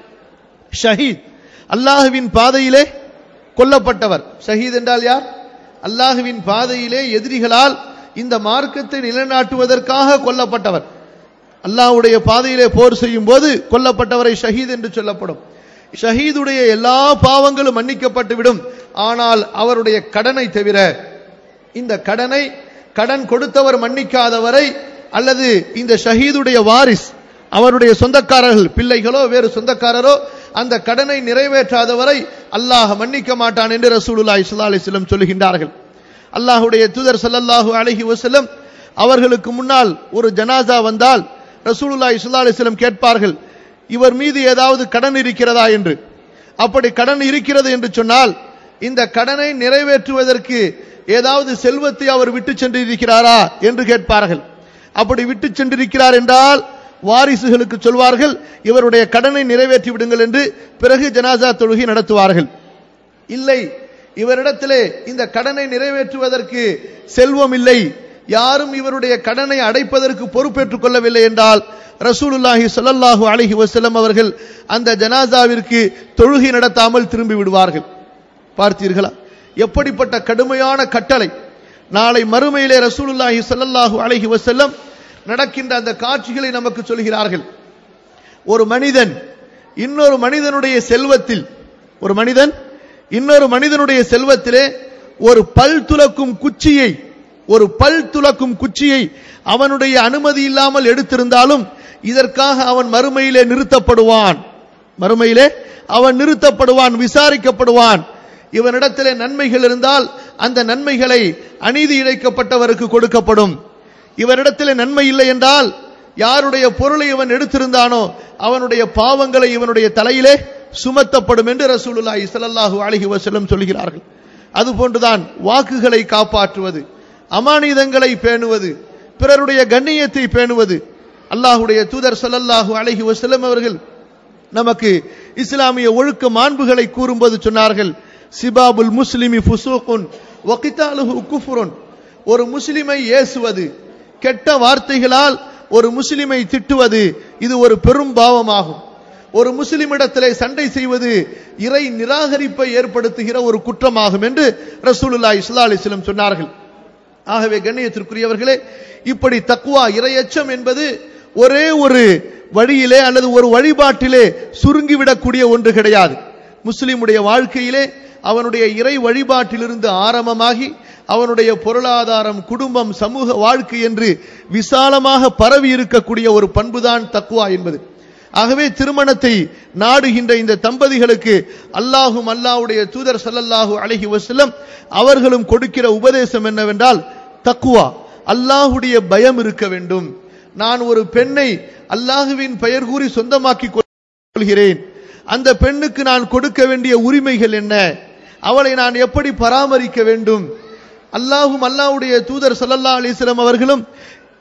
ஷஹீத் அல்லாஹுவின் பாதையிலே கொல்லப்பட்டவர் ஷஹீத் என்றால் யார் அல்லாஹுவின் பாதையிலே எதிரிகளால் இந்த மார்க்கத்தை நிலைநாட்டுவதற்காக கொல்லப்பட்டவர் அல்லாஹ்வுடைய பாதையிலே போர் செய்யும் போது கொல்லப்பட்டவரை ஷஹீத் என்று சொல்லப்படும் ஷஹீதுடைய எல்லா பாவங்களும் மன்னிக்கப்பட்டு விடும் ஆனால் அவருடைய கடனை தவிர இந்த கடனை கடன் கொடுத்தவர் மன்னிக்காதவரை அல்லது இந்த ஷஹீதுடைய வாரிஸ் அவருடைய சொந்தக்காரர்கள் பிள்ளைகளோ வேறு சொந்தக்காரரோ அந்த கடனை நிறைவேற்றாதவரை அல்லாஹ் மன்னிக்க மாட்டான் என்று ரசூலுல்லாஹி ஸல்லல்லாஹு அலைஹி வஸல்லம் சொல்லுகின்றார்கள் அல்லாஹ்வுடைய தூதர் ஸல்லல்லாஹு அலைஹி வஸல்லம் அவர்களுக்கு முன்னால் ஒரு ஜனாசா வந்தால் ரசூலுல்லாஹி ஸல்லல்லாஹு அலைஹி வஸல்லம் கேட்பார்கள் இவர் மீது ஏதாவது கடன் இருக்கிறதா என்று அப்படி கடன் இருக்கிறது என்று சொன்னால் இந்த கடனை நிறைவேற்றுவதற்கு ஏதாவது செல்வத்தை அவர் விட்டு சென்றிருக்கிறாரா என்று கேட்பார்கள் அப்படி விட்டு சென்றிருக்கிறார் என்றால் வாரிசுகளுக்கு சொல்வார்கள் இவருடைய கடனை நிறைவேற்றி விடுங்கள் என்று பிறகு ஜனாசா தொழுகை நடத்துவார்கள் இல்லை இவரிடத்திலே இந்த கடனை நிறைவேற்றுவதற்கு செல்வம் இல்லை யாரும் இவருடைய கடனை அடைப்பதற்கு பொறுப்பேற்றுக் கொள்ளவில்லை என்றால் ரசூலுல்லாஹி ஸல்லல்லாஹு அலைஹி வஸல்லம் அவர்கள் அந்த ஜனாசாவிற்கு தொழுகை நடத்தாமல் திரும்பி விடுவார்கள் பார்த்தீர்களா எப்படிப்பட்ட கடுமையான கட்டளை நாளை மறுமையிலே ரசூலுல்லாஹி ஸல்லல்லாஹு அலைஹி வஸல்லம் நடக்கின்ற அந்த காட்சிகளை நமக்கு சொல்கிறார்கள் ஒரு மனிதன் இன்னொரு மனிதனுடைய செல்வத்தில் ஒரு மனிதன் இன்னொரு மனிதனுடைய செல்வத்திலே ஒரு பல் துலக்கும் குச்சியை ஒரு பல் துலக்கும் குச்சியை அவனுடைய அனுமதி இல்லாமல் எடுத்திருந்தாலும் இதற்காக அவன் மறுமையிலே நிறுத்தப்படுவான் மறுமையிலே அவன் நிறுத்தப்படுவான் விசாரிக்கப்படுவான் இவனிடத்திலே நன்மைகள் இருந்தால் அந்த நன்மைகளை அநீதி இழைக்கப்பட்டவருக்கு கொடுக்கப்படும் இவரிடத்திலே நன்மை இல்லை என்றால் யாருடைய பொருளை இவன் எடுத்திருந்தானோ அவனுடைய பாவங்களை இவனுடைய தலையிலே சுமத்தப்படும் என்று ரசூலுல்லாஹி ஸல்லல்லாஹு அலைஹி வஸல்லம் சொல்கிறார்கள் அதுபோன்றுதான் வாக்குகளை காப்பாற்றுவது அமானிதங்களை பேணுவது பிறருடைய கண்ணியத்தை பேணுவது அல்லாஹுடைய தூதர் ஸல்லல்லாஹு அலைஹி வஸல்லம் அவர்கள் நமக்கு இஸ்லாமிய ஒழுக்க மாண்புகளை கூறும்போது சொன்னார்கள் சிபாபுல் முஸ்லிமி ஃபுசூகுன் வகிதாலுஹு குஃப்ருன் ஒரு முஸ்லிமை ஏசுவது கெட்ட வார்த்தைகளால் ஒரு முஸ்லிமை திட்டுவது இது ஒரு பெரும் பாவமாகும் ஒரு முஸ்லிமிடத்திலே சண்டை செய்வது இறை நிராகரிப்பை ஏற்படுத்துகிற ஒரு குற்றமாகும் என்று ரசூலுல்லாஹி ஸல்லல்லாஹு அலைஹி வஸல்லம் சொன்னார்கள் ஆகவே கண்ணியத்திற்குரியவர்களே இப்படி தக்குவா இரையச்சம் என்பது ஒரே ஒரு வழியிலே அல்லது ஒரு வழிபாட்டிலே சுருங்கிவிடக்கூடிய ஒன்று கிடையாது முஸ்லிமுடைய வாழ்க்கையிலே அவனுடைய இறை வழிபாட்டிலிருந்து ஆரம்பமாகி அவனுடைய பொருளாதாரம் குடும்பம் சமூக வாழ்க்கை என்று விசாலமாக பரவி இருக்கக்கூடிய ஒரு பண்புதான் தக்குவா என்பது ஆகவே திருமணத்தை நாடுகின்ற இந்த தம்பதிகளுக்கு அல்லாஹும் அல்லாஹ்வுடைய தூதர் ஸல்லல்லாஹு அலைஹி வஸல்லம் அவர்களும் கொடுக்கிற உபதேசம் என்னவென்றால் தக்குவா அல்லாஹுடைய பயம் இருக்க வேண்டும் நான் ஒரு பெண்ணை அல்லாஹுவின் பெயர் கூறி சொந்தமாக்கி கொள்கிறேன் அந்த பெண்ணுக்கு நான் கொடுக்க வேண்டிய உரிமைகள் என்ன அவளை நான் எப்படி பராமரிக்க வேண்டும் அல்லாஹும் அல்லாஹ்வுடைய தூதர் ஸல்லல்லாஹு அலைஹி வஸல்லம் அவர்களும்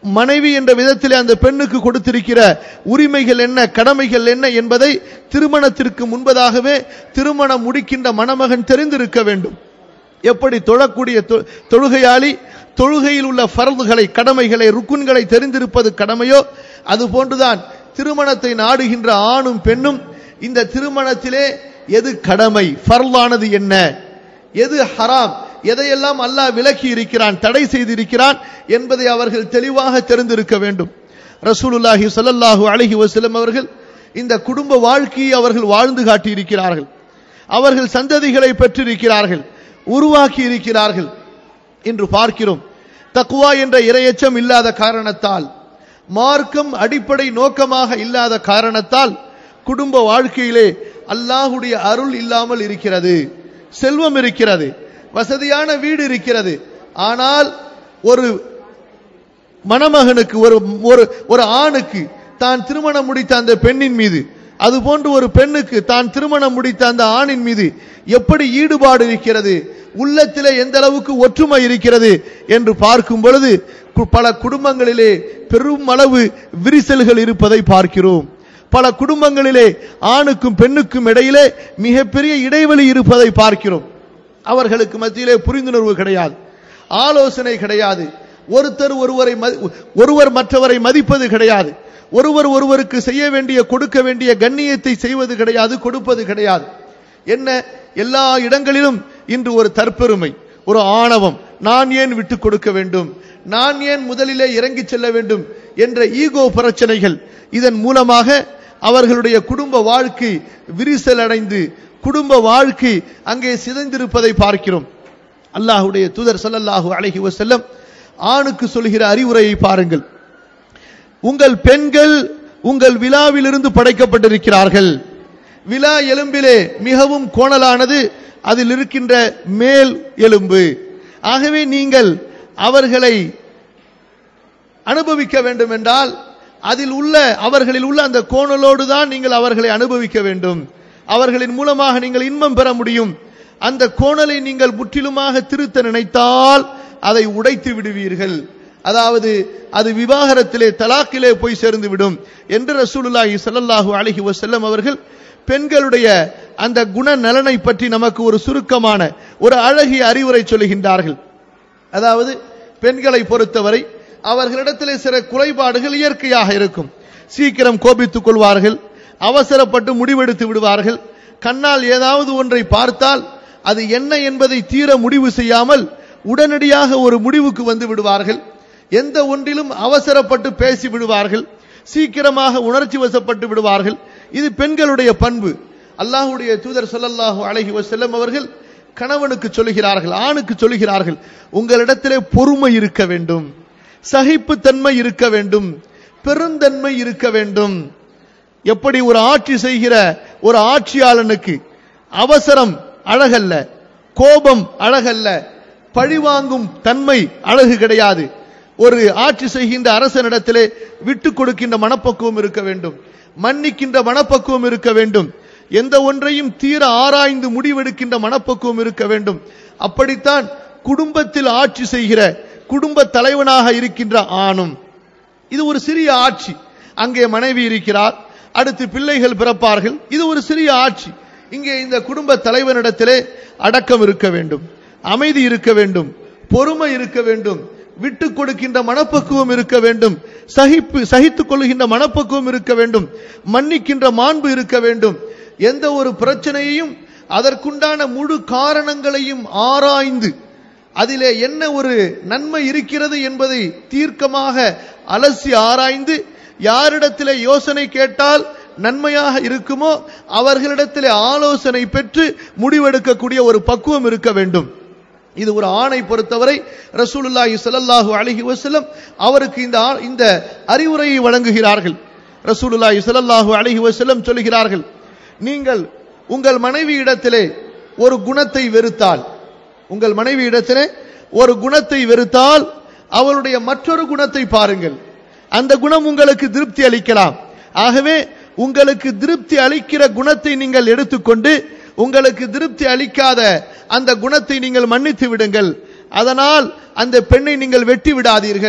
மனைவி என்ற விதத்திலே அந்த பெண்ணுக்கு கொடுத்திருக்கிற உரிமைகள் என்ன கடமைகள் என்ன என்பதை திருமணத்திற்கு முன்பதாகவே திருமணம் முடிக்கின்ற மணமகன் தெரிந்திருக்க வேண்டும் எப்படி தொழக்கூடிய தொ- தொழுகையாளி தொழுகையில் உள்ள ஃபர்துகளை கடமைகளை ருக்குன்களை தெரிந்திருப்பது கடமையோ அதுபோன்றுதான் திருமணத்தை நாடுகின்ற ஆணும் பெண்ணும் இந்த திருமணத்திலே எது கடமை ஃபர்லானது என்ன எது ஹராம் எதையெல்லாம் அல்லாஹ் விலக்கி இருக்கிறான் தடை செய்திருக்கிறான் என்பதை அவர்கள் தெளிவாக தெரிந்திருக்க வேண்டும் ரசூலுல்லாஹி ஸல்லல்லாஹு அலைஹி வஸல்லம் அவர்கள் இந்த குடும்ப வாழ்க்கையை அவர்கள் வாழ்ந்து காட்டியிருக்கிறார்கள் அவர்கள் சந்ததிகளை பெற்றிருக்கிறார்கள் உருவாக்கி இருக்கிறார்கள் என்று பார்க்கிறோம் தக்குவா என்ற இரையச்சம் இல்லாத காரணத்தால் மார்க்கம் அடிப்படை நோக்கமாக இல்லாத காரணத்தால் குடும்ப வாழ்க்கையிலே அல்லாஹுடைய அருள் இல்லாமல் இருக்கிறது செல்வம் இருக்கிறது வசதியான வீடு இருக்கிறது ஆனால் ஒரு மணமகனுக்கு ஒரு ஒரு ஒரு ஆணுக்கு தான் திருமணம் முடித்த அந்த பெண்ணின் மீது அதுபோன்று ஒரு பெண்ணுக்கு தான் திருமணம் முடித்த அந்த ஆணின் மீது எப்படி ஈடுபாடு இருக்கிறது உள்ளத்திலே எந்த அளவுக்கு ஒற்றுமை இருக்கிறது என்று பார்க்கும் பொழுது கு- பல குடும்பங்களிலே பெரும் அளவு விரிசல்கள் இருப்பதை பார்க்கிறோம் பல குடும்பங்களிலே ஆணுக்கும் பெண்ணுக்கும் இடையிலே மிகப்பெரிய இடைவெளி இருப்பதை பார்க்கிறோம் அவர்களுக்கு மத்தியிலே புரிந்துணர்வு கிடையாது ஆலோசனை கிடையாது ஒருத்தர் ஒருவரை மதி- ஒருவர் மற்றவரை மதிப்பது கிடையாது ஒருவர் ஒருவருக்கு செய்ய வேண்டிய கொடுக்க வேண்டிய கண்ணியத்தை செய்வது கிடையாது கொடுப்பது கிடையாது என்ன எல்லா இடங்களிலும் இன்று ஒரு தற்பெருமை ஒரு ஆணவம் நான் ஏன் விட்டு கொடுக்க வேண்டும் நான் ஏன் முதலிலே இறங்கி செல்ல வேண்டும் என்ற ஈகோ பிரச்சனைகள் இதன் மூலமாக அவர்களுடைய குடும்ப வாழ்க்கை விரிசல் அடைந்து குடும்ப வாழ்க்கை அங்கே சிதைந்திருப்பதை பார்க்கிறோம் அல்லாஹ்வுடைய தூதர் ஸல்லல்லாஹு அலைஹி வஸல்லம் ஆணுக்கு சொல்கிற அறிவுரையை பாருங்கள் உங்கள் பெண்கள் உங்கள் விழாவிலிருந்து படைக்கப்பட்டிருக்கிறார்கள் விழா எலும்பிலே மிகவும் கோணலானது அதில் இருக்கின்ற மேல் எலும்பு ஆகவே நீங்கள் அவர்களை அனுபவிக்க வேண்டும் என்றால் அதில் உள்ள அவர்களில் உள்ள அந்த கோணலோடு தான் நீங்கள் அவர்களை அனுபவிக்க வேண்டும் அவர்களின் மூலமாக நீங்கள் இன்பம் பெற முடியும் அந்த கோணலை நீங்கள் முற்றிலுமாக திருத்த நினைத்தால் அதை உடைத்து விடுவீர்கள் அதாவது அது விவாகரத்திலே தலாக்கிலே போய் சேர்ந்து விடும் என்று ரசூலுல்லாஹி ஸல்லல்லாஹு அலைஹி வஸல்லம் அவர்கள் பெண்களுடைய அந்த குண நலனை பற்றி நமக்கு ஒரு சுருக்கமான ஒரு அழகிய அறிவுரை சொல்லுகின்றார்கள் அதாவது பெண்களை பொறுத்தவரை அவர்களிடத்திலே சில குறைபாடுகள் இயற்கையாக இருக்கும் சீக்கிரம் கோபித்துக் கொள்வார்கள் அவசரப்பட்டு முடிவெடுத்து விடுவார்கள் கண்ணால் ஏதாவது ஒன்றை பார்த்தால் அது என்ன என்பதை தீர முடிவு செய்யாமல் உடனடியாக ஒரு முடிவுக்கு வந்து விடுவார்கள் எந்த ஒன்றிலும் அவசரப்பட்டு பேசி விடுவார்கள் சீக்கிரமாக உணர்ச்சி வசப்பட்டு விடுவார்கள் இது பெண்களுடைய பண்பு அல்லாஹ்வுடைய தூதர் ஸல்லல்லாஹு அலைஹி வஸல்லம் அவர்கள் கணவனுக்கு சொல்லுகிறார்கள் ஆணுக்கு சொல்லுகிறார்கள் உங்களிடத்திலே பொறுமை இருக்க வேண்டும் சகிப்புத்தன்மை இருக்க வேண்டும் பெருந்தன்மை இருக்க வேண்டும் எப்படி ஒரு ஆட்சி செய்கிற ஒரு ஆட்சியாளனுக்கு அவசரம் அழகல்ல கோபம் அழகல்ல பழிவாங்கும் தன்மை அழகு கிடையாது ஒரு ஆட்சி செய்கின்ற அரசனிடத்திலே விட்டு கொடுக்கின்ற மனப்பக்குவம் இருக்க வேண்டும் மன்னிக்கின்ற மனப்பக்குவம் இருக்க வேண்டும் எந்த ஒன்றையும் தீர ஆராய்ந்து முடிவெடுக்கின்ற மனப்பக்குவம் இருக்க வேண்டும் அப்படித்தான் குடும்பத்தில் ஆட்சி செய்கிற குடும்ப தலைவனாக இருக்கின்ற ஆணும் இது ஒரு சிறிய ஆட்சி அங்கே மனைவி இருக்கிறார் அடுத்து பிள்ளைகள் பிறப்பார்கள் இது ஒரு சிறிய ஆட்சி இங்கே இந்த குடும்ப தலைவனிடத்திலே அடக்கம் இருக்க வேண்டும் அமைதி இருக்க வேண்டும் பொறுமை இருக்க வேண்டும் விட்டு கொடுக்கின்ற மனப்பக்குவம் இருக்க வேண்டும் சகிப்பு சகித்துக் கொள்கின்ற மனப்பக்குவம் இருக்க வேண்டும் மன்னிக்கின்ற மாண்பு இருக்க வேண்டும் எந்த ஒரு பிரச்சனையையும் அதற்குண்டான முழு காரணங்களையும் ஆராய்ந்து அதிலே என்ன ஒரு நன்மை இருக்கிறது என்பதை தீர்க்கமாக அலசி ஆராய்ந்து யாரிடத்திலே யோசனை கேட்டால் நன்மையாக இருக்குமோ அவர்களிடத்திலே ஆலோசனை பெற்று முடிவெடுக்கக்கூடிய ஒரு பக்குவம் இருக்க வேண்டும் இது ஒரு ஆணை பொறுத்தவரை ரசூலுல்லாஹி ஸல்லல்லாஹு அலைஹி வஸல்லம் அவருக்கு இந்த ஆ- இந்த அறிவுரையை வழங்குகிறார்கள் ரசூலுல்லாஹி ஸல்லல்லாஹு அலைஹி வஸல்லம் சொல்கிறார்கள் நீங்கள் உங்கள் மனைவி இடத்திலே ஒரு குணத்தை வெறுத்தால் உங்கள் மனைவி இடத்திலே ஒரு குணத்தை வெறுத்தால் அவளுடைய மற்றொரு குணத்தை பாருங்கள் அந்த குணம் உங்களுக்கு திருப்தி அளிக்கலாம் ஆகவே உங்களுக்கு திருப்தி அளிக்கிற குணத்தை நீங்கள் எடுத்துக்கொண்டு உங்களுக்கு திருப்தி அளிக்காத அந்த குணத்தை நீங்கள் மன்னித்து விடுங்கள் அதனால் அந்த பெண்ணை நீங்கள் வெட்டி விடாதீர்கள்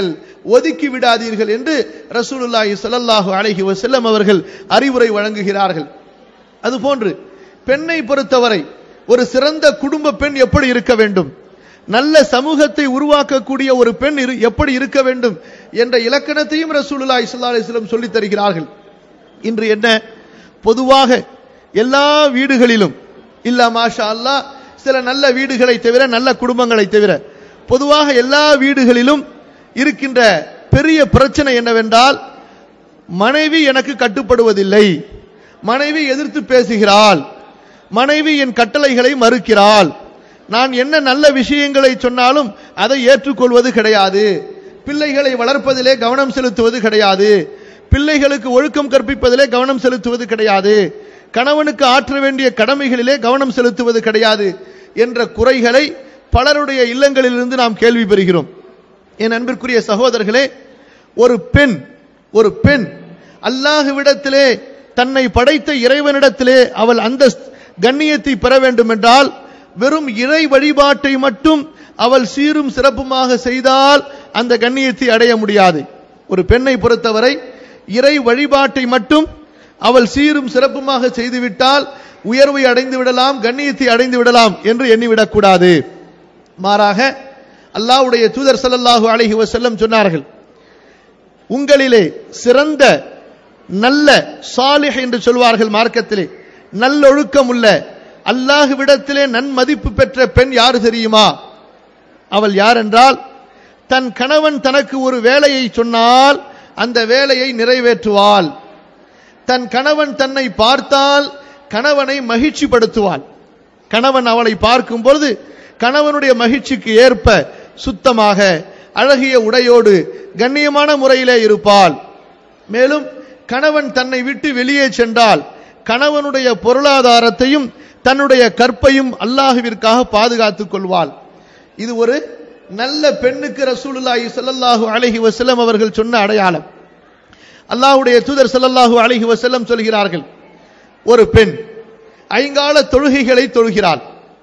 ஒதுக்கி விடாதீர்கள் என்று ரசூலுல்லாஹி ஸல்லல்லாஹு அலைஹி வஸல்லம் அவர்கள் அறிவுரை வழங்குகிறார்கள் அதுபோன்று பெண்ணை பொறுத்தவரை ஒரு சிறந்த குடும்ப பெண் எப்படி இருக்க வேண்டும் நல்ல சமூகத்தை உருவாக்கக்கூடிய ஒரு பெண் இரு- எப்படி இருக்க வேண்டும் என்ற இலக்கணத்தையும் ரசூலுல்லாஹி ஸல்லல்லாஹு அலைஹி வஸல்லம் சொல்லித் தருகிறார்கள் இன்று என்ன பொதுவாக எல்லா வீடுகளிலும் இல்ல மாஷா அல்லாஹ் சில நல்ல வீடுகளை தவிர நல்ல குடும்பங்களை தவிர பொதுவாக எல்லா வீடுகளிலும் இருக்கின்ற பெரிய பிரச்சனை என்னவென்றால் மனைவி எனக்கு கட்டுப்படுவதில்லை மனைவி எதிர்த்து பேசுகிறாள் மனைவி என் கட்டளைகளை மறுக்கிறாள் நான் என்ன நல்ல விஷயங்களை சொன்னாலும் அதை ஏற்றுக்கொள்வது கிடையாது பிள்ளைகளை வளர்ப்பதிலே கவனம் செலுத்துவது கிடையாது பிள்ளைகளுக்கு ஒழுக்கம் கற்பிப்பதிலே கவனம் செலுத்துவது கிடையாது கணவனுக்கு ஆற்ற வேண்டிய கடமைகளிலே கவனம் செலுத்துவது கிடையாது என்ற குறைகளை பலருடைய இல்லங்களிலிருந்து நாம் கேள்வி பெறுகிறோம் என் அன்பிற்குரிய சகோதரர்களே ஒரு பெண் ஒரு பெண் அல்லாஹுவிடத்திலே தன்னை படைத்த இறைவனிடத்திலே அவள் அந்த கண்ணியத்தை பெற வேண்டும் என்றால் வெறும் இறை வழிபாட்டை மட்டும் அவள் சீரும் சிறப்புமாக செய்தால் அந்த கண்ணியத்தை அடைய முடியாது ஒரு பெண்ணை பொறுத்தவரை இறை வழிபாட்டை மட்டும் அவள் சீரும் சிறப்புமாக செய்துவிட்டால் உயர்வை அடைந்து விடலாம் கண்ணியத்தை அடைந்து விடலாம் என்று எண்ணிவிடக்கூடாது மாறாக அல்லாஹ்வுடைய தூதர் ஸல்லல்லாஹு அலைஹி வஸல்லம் சொன்னார்கள் உங்களிலே சிறந்த நல்ல சாலிஹ் என்று சொல்வார்கள் மார்க்கத்திலே நல்லொழுக்கம் உள்ள அல்லாஹுவிடத்திலே நன்மதிப்பு பெற்ற பெண் யார் தெரியுமா அவள் யார் என்றால் தன் கணவன் தனக்கு ஒரு வேலையை சொன்னால் அந்த வேலையை நிறைவேற்றுவாள் தன் கணவன் தன்னை பார்த்தால் கணவனை மகிழ்ச்சிப்படுத்துவாள் கணவன் அவளை பார்க்கும் பொழுது கணவனுடைய மகிழ்ச்சிக்கு ஏற்ப சுத்தமாக அழகிய உடையோடு கண்ணியமான முறையிலே இருப்பாள் மேலும் கணவன் தன்னை விட்டு வெளியே சென்றால் கணவனுடைய பொருளாதாரத்தையும் தன்னுடைய கற்பையும் அல்லாஹுவிற்காக பாதுகாத்துக் கொள்வாள் இது ஒரு நல்ல பெண்ணுக்கு ரசூலுல்லாஹி ஸல்லல்லாஹு அலைஹி வஸல்லம் அவர்கள் சொன்ன அடையாளம் அல்லாஹ்வுடைய தூதர் ஸல்லல்லாஹு அலைஹி வஸல்லம் சொல்கிறார்கள் ஒரு பெண் ஐங்கால தொழுகைகளை தொழுகிறாள்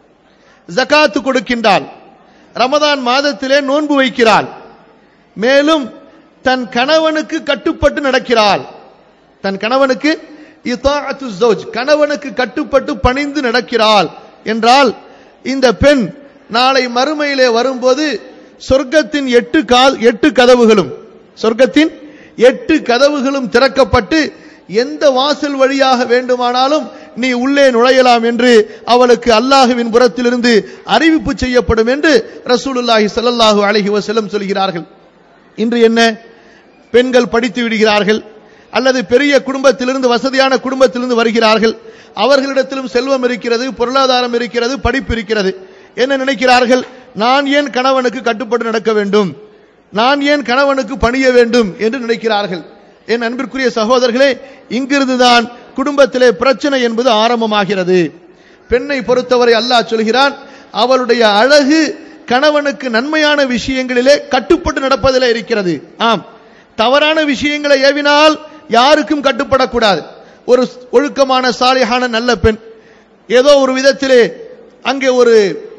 ஜகாத்து கொடுக்கின்றாள் ரமதான் மாதத்திலே நோன்பு வைக்கிறாள் மேலும் தன் கணவனுக்கு கட்டுப்பட்டு நடக்கிறாள் தன் கணவனுக்கு இத்தாஅத்து ஜௌஜ் கணவனுக்கு கட்டுப்பட்டு பணிந்து நடக்கிறாள் என்றால் இந்த பெண் நாளை மறுமையிலே வரும்போது சொர்க்கத்தின் எட்டு கா- எட்டு கதவுகளும் சொர்க்கத்தின் எட்டு கதவுகளும் திறக்கப்பட்டு எந்த வாசல் வழியாக வேண்டுமானாலும் நீ உள்ளே நுழையலாம் என்று அவளுக்கு அல்லாஹுவின் புறத்திலிருந்து அறிவிப்பு செய்யப்படும் என்று ரசூலுல்லாஹி ஸல்லல்லாஹு அலைஹி வஸல்லம் சொல்கிறார்கள் இன்று என்ன பெண்கள் படித்து விடுகிறார்கள் அல்லது பெரிய குடும்பத்திலிருந்து வசதியான குடும்பத்திலிருந்து வருகிறார்கள் அவர்களிடத்திலும் செல்வம் இருக்கிறது பொருளாதாரம் இருக்கிறது படிப்பு இருக்கிறது என்ன நினைக்கிறார்கள் நான் ஏன் கணவனுக்கு கட்டுப்பட்டு நடக்க வேண்டும் நான் ஏன் கணவனுக்கு பணிய வேண்டும் என்று நினைக்கிறார்கள் என் அன்பிற்குரிய சகோதரர்களே இங்கிருந்துதான் குடும்பத்திலே பிரச்சனை என்பது ஆரம்பமாகிறது பெண்ணை பொறுத்தவரை அல்லாஹ் சொல்கிறான் அவளுடைய அழகு கணவனுக்கு நன்மையான விஷயங்களிலே கட்டுப்பட்டு நடப்பதிலே இருக்கிறது ஆம் தவறான விஷயங்களை ஏவினால் யாருக்கும் கட்டுப்படக்கூடாது ஒரு ஒழுக்கமான சாலிஹான நல்ல பெண் ஏதோ ஒரு விதத்திலே அங்கே ஒரு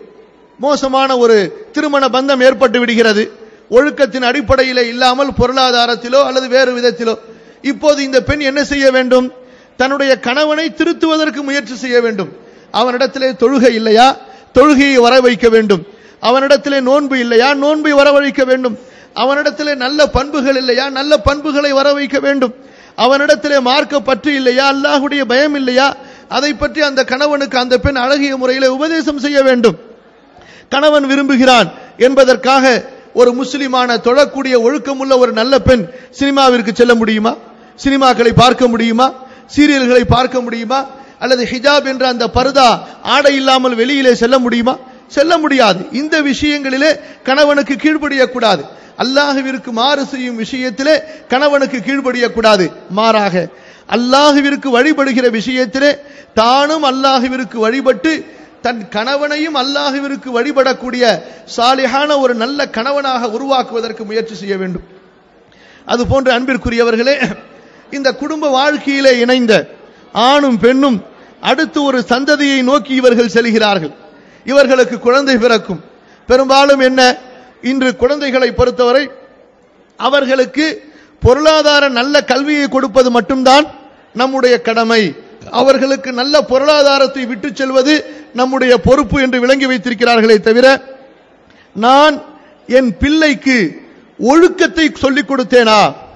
மோசமான ஒரு திருமண பந்தம் ஏற்பட்டு விடுகிறது ஒழுக்கத்தின் அடிப்படையிலே இல்லாமல் பொருளாதாரத்திலோ அல்லது வேறு விதத்திலோ இப்போது இந்த பெண் என்ன செய்ய வேண்டும் தன்னுடைய கணவனை திருத்துவதற்கு முயற்சி செய்ய வேண்டும் அவனிடத்திலே தொழுகை இல்லையா தொழுகையை வர வைக்க வேண்டும் அவனிடத்திலே நோன்பு இல்லையா நோன்பை வரவழைக்க வேண்டும் அவனிடத்திலே நல்ல பண்புகள் இல்லையா நல்ல பண்புகளை வர வைக்க வேண்டும் அவனிடத்திலே மார்க்க பற்று இல்லையா அல்லாஹுடைய பயம் இல்லையா அதை பற்றி அந்த கணவனுக்கு அந்த பெண் அழகிய முறையிலே உபதேசம் செய்ய வேண்டும் கணவன் விரும்புகிறான் என்பதற்காக ஒரு முஸ்லிமான தொழக்கூடிய ஒழுக்கமுள்ள ஒரு நல்ல பெண் சினிமாவிற்கு செல்ல முடியுமா சினிமாக்களை பார்க்க முடியுமா சீரியல்களை பார்க்க முடியுமா அல்லது ஹிஜாப் என்ற அந்த பர்தா ஆடை இல்லாமல் வெளியிலே செல்ல முடியுமா செல்ல முடியாது இந்த விஷயங்களிலே கணவனுக்கு கீழ்ப்படியக்கூடாது அல்லாஹுவிற்கு மாறு செய்யும் விஷயத்திலே கணவனுக்கு கீழ்ப்படியக்கூடாது மாறாக அல்லாஹுவிற்கு வழிபடுகிற விஷயத்திலே தானும் அல்லாஹுவிற்கு வழிபட்டு தன் கணவனையும் அல்லாஹுவிற்கு வழிபடக்கூடிய சாலிஹான ஒரு நல்ல கணவனாக உருவாக்குவதற்கு முயற்சி செய்ய வேண்டும் அதுபோன்று அன்பிற்குரியவர்களே இந்த குடும்ப வாழ்க்கையிலே இணைந்த ஆணும் பெண்ணும் அடுத்து ஒரு சந்ததியை நோக்கி இவர்கள் செல்கிறார்கள் இவர்களுக்கு குழந்தை பிறக்கும் பெரும்பாலும் என்ன இன்று குழந்தைகளை பொறுத்தவரை அவர்களுக்கு பொருளாதார நல்ல கல்வியை கொடுப்பது மட்டும்தான் நம்முடைய கடமை அவர்களுக்கு நல்ல பொருளாதாரத்தை விட்டு செல்வது நம்முடைய பொறுப்பு என்று விளங்கி வைத்திருக்கிறார்களே தவிர நான் என் பிள்ளைக்கு ஒழுக்கத்தை சொல்லிக் கொடுத்தேனா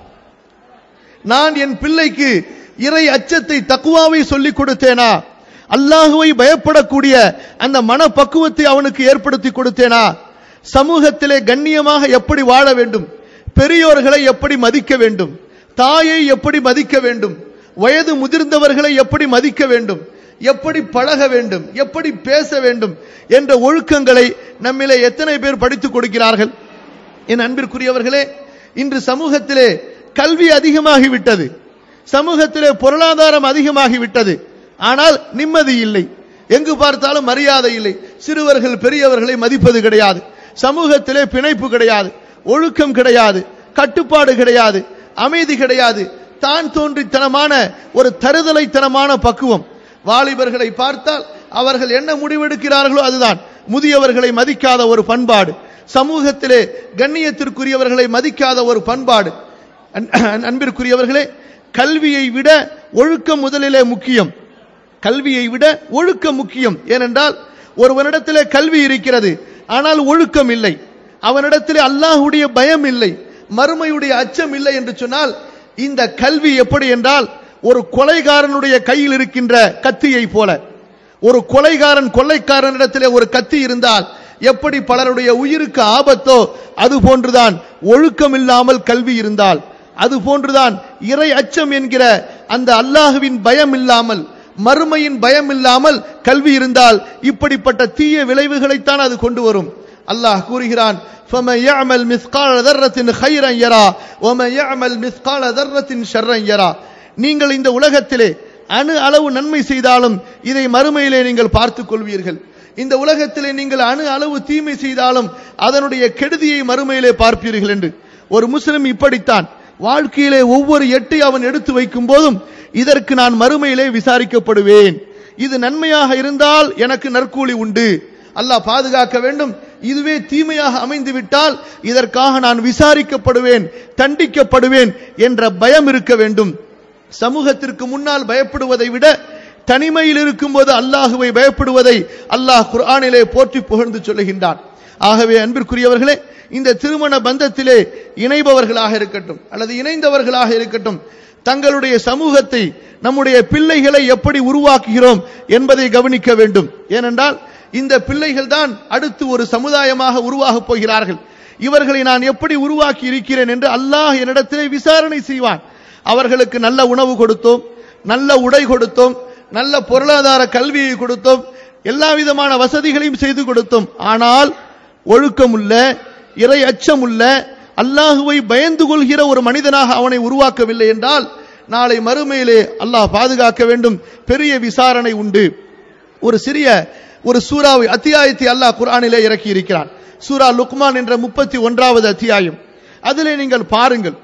நான் என் பிள்ளைக்கு இறை அச்சத்தை தக்குவாவை சொல்லிக் கொடுத்தேனா அல்லாஹுவை பயப்படக்கூடிய அந்த மனப்பக்குவத்தை அவனுக்கு ஏற்படுத்தி கொடுத்தேனா சமூகத்திலே கண்ணியமாக எப்படி வாழ வேண்டும் பெரியோர்களை எப்படி மதிக்க வேண்டும் தாயை எப்படி மதிக்க வேண்டும் வயது முதிர்ந்தவர்களை எப்படி மதிக்க வேண்டும் எப்படி பழக வேண்டும் எப்படி பேச வேண்டும் என்ற ஒழுக்கங்களை நம்மிலே எத்தனை பேர் படித்துக் கொடுக்கிறார்கள் என் அன்பிற்குரியவர்களே இன்று சமூகத்திலே கல்வி அதிகமாகிவிட்டது சமூகத்திலே பொருளாதாரம் அதிகமாகிவிட்டது ஆனால் நிம்மதி இல்லை எங்கு பார்த்தாலும் மரியாதை இல்லை சிறுவர்கள் பெரியவர்களை மதிப்பது கிடையாது சமூகத்திலே பிணைப்பு கிடையாது ஒழுக்கம் கிடையாது கட்டுப்பாடு கிடையாது அமைதி கிடையாது தான் தோன்றித்தனமான ஒரு தருதலைத்தனமான பக்குவம் வாலிபர்களை பார்த்தால் அவர்கள் என்ன முடிவெடுக்கிறார்களோ அதுதான் முதியவர்களை மதிக்காத ஒரு பண்பாடு சமூகத்திலே கண்ணியத்திற்குரியவர்களை மதிக்காத ஒரு பண்பாடு அன்பிற்குரியவர்களே கல்வியை விட ஒழுக்கம் முதலிலே முக்கியம் கல்வியை விட ஒழுக்கம் முக்கியம் ஏனென்றால் ஒருவனிடத்திலே கல்வி இருக்கிறது ஆனால் ஒழுக்கம் இல்லை அவனிடத்திலே அல்லாஹுடைய பயம் இல்லை மறுமையுடைய அச்சம் இல்லை என்று சொன்னால் இந்த கல்வி எப்படி என்றால் ஒரு கொலைகாரனுடைய கையில் இருக்கின்ற கத்தியை போல ஒரு கொலைகாரன் கொள்ளைக்காரனிடத்திலே ஒரு கத்தி இருந்தால் எப்படி பலருடைய உயிருக்கு ஆபத்தோ அது போன்றுதான் ஒழுக்கம் இல்லாமல் கல்வி இருந்தால் அது போன்றுதான் இறை அச்சம் என்கிற அந்த அல்லாஹுவின் பயம் இல்லாமல் மறுமையின் பயம் இல்லாமல் கல்வி இருந்தால் இப்படிப்பட்ட தீய விளைவுகளைத்தான் அது கொண்டு வரும் அல்லாஹ் கூறுகிறான் فَمَنْ يَعْمَلْ مِثْقَالَ ذَرَّةٍ خَيْرًا يَرَى وَمَنْ يَعْمَلْ مِثْقَالَ ذَرَّةٍ شَرًّا يَرَى நீங்கள் இந்த உலகத்திலே அணு அளவு நன்மை செய்தாலும் இதை மறுமையிலே நீங்கள் பார்த்துக் கொள்வீர்கள் இந்த உலகத்திலே நீங்கள் அணு அளவு தீமை செய்தாலும் அதனுடைய கெடுதியை மறுமையிலே பார்ப்பீர்கள் என்று ஒரு முஸ்லிம் இப்படித்தான் வாழ்க்கையிலே ஒவ்வொரு எட்டை அவன் எடுத்து வைக்கும் போதும் இதற்கு நான் மறுமையிலே விசாரிக்கப்படுவேன் இது நன்மையாக இருந்தால் எனக்கு நற்கூலி உண்டு அல்லாஹ் பாதுகாக்க வேண்டும் இதுவே தீமையாக அமைந்து விட்டால் இதற்காக நான் விசாரிக்கப்படுவேன் தண்டிக்கப்படுவேன் என்ற பயம் இருக்க வேண்டும் சமூகத்திற்கு முன்னால் பயப்படுவதை விட தனிமையில் இருக்கும்போது அல்லாஹுவை பயப்படுவதை அல்லாஹ் குர்ஆனிலே போற்றி புகழ்ந்து சொல்லுகின்றான் ஆகவே அன்பிற்குரியவர்களே இந்த திருமண பந்தத்திலே இணைபவர்களாக இருக்கட்டும் அல்லது இணைந்தவர்களாக இருக்கட்டும் தங்களுடைய சமூகத்தை நம்முடைய பிள்ளைகளை எப்படி உருவாக்குகிறோம் என்பதை கவனிக்க வேண்டும் ஏனென்றால் இந்த பிள்ளைகள் தான் அடுத்து ஒரு சமுதாயமாக உருவாகப் போகிறார்கள் இவர்களை நான் எப்படி உருவாக்கி இருக்கிறேன் என்று அல்லாஹ் என்னிடத்திலே விசாரணை செய்வான் அவர்களுக்கு நல்ல உணவு கொடுத்தோம் நல்ல உடை கொடுத்தோம் நல்ல பொருளாதார கல்வியை கொடுத்தோம் எல்லா விதமான வசதிகளையும் செய்து கொடுத்தோம் ஆனால் ஒழுக்கமுள்ள இறை அச்சமுள்ள அல்லாஹுவை பயந்து கொள்கிற ஒரு மனிதனாக அவனை உருவாக்கவில்லை என்றால் நாளை மறுமையிலே அல்லாஹ் பாதுகாக்க வேண்டும் பெரிய விசாரணை உண்டு ஒரு சிறிய ஒரு சூறாவை அத்தியாயத்தை அல்லாஹ் குர்ஆனிலே இறக்கி இருக்கிறான் சூரா லுக்மான் என்ற முப்பத்தி ஒன்றாவது அத்தியாயம் அதிலே நீங்கள் பாருங்கள்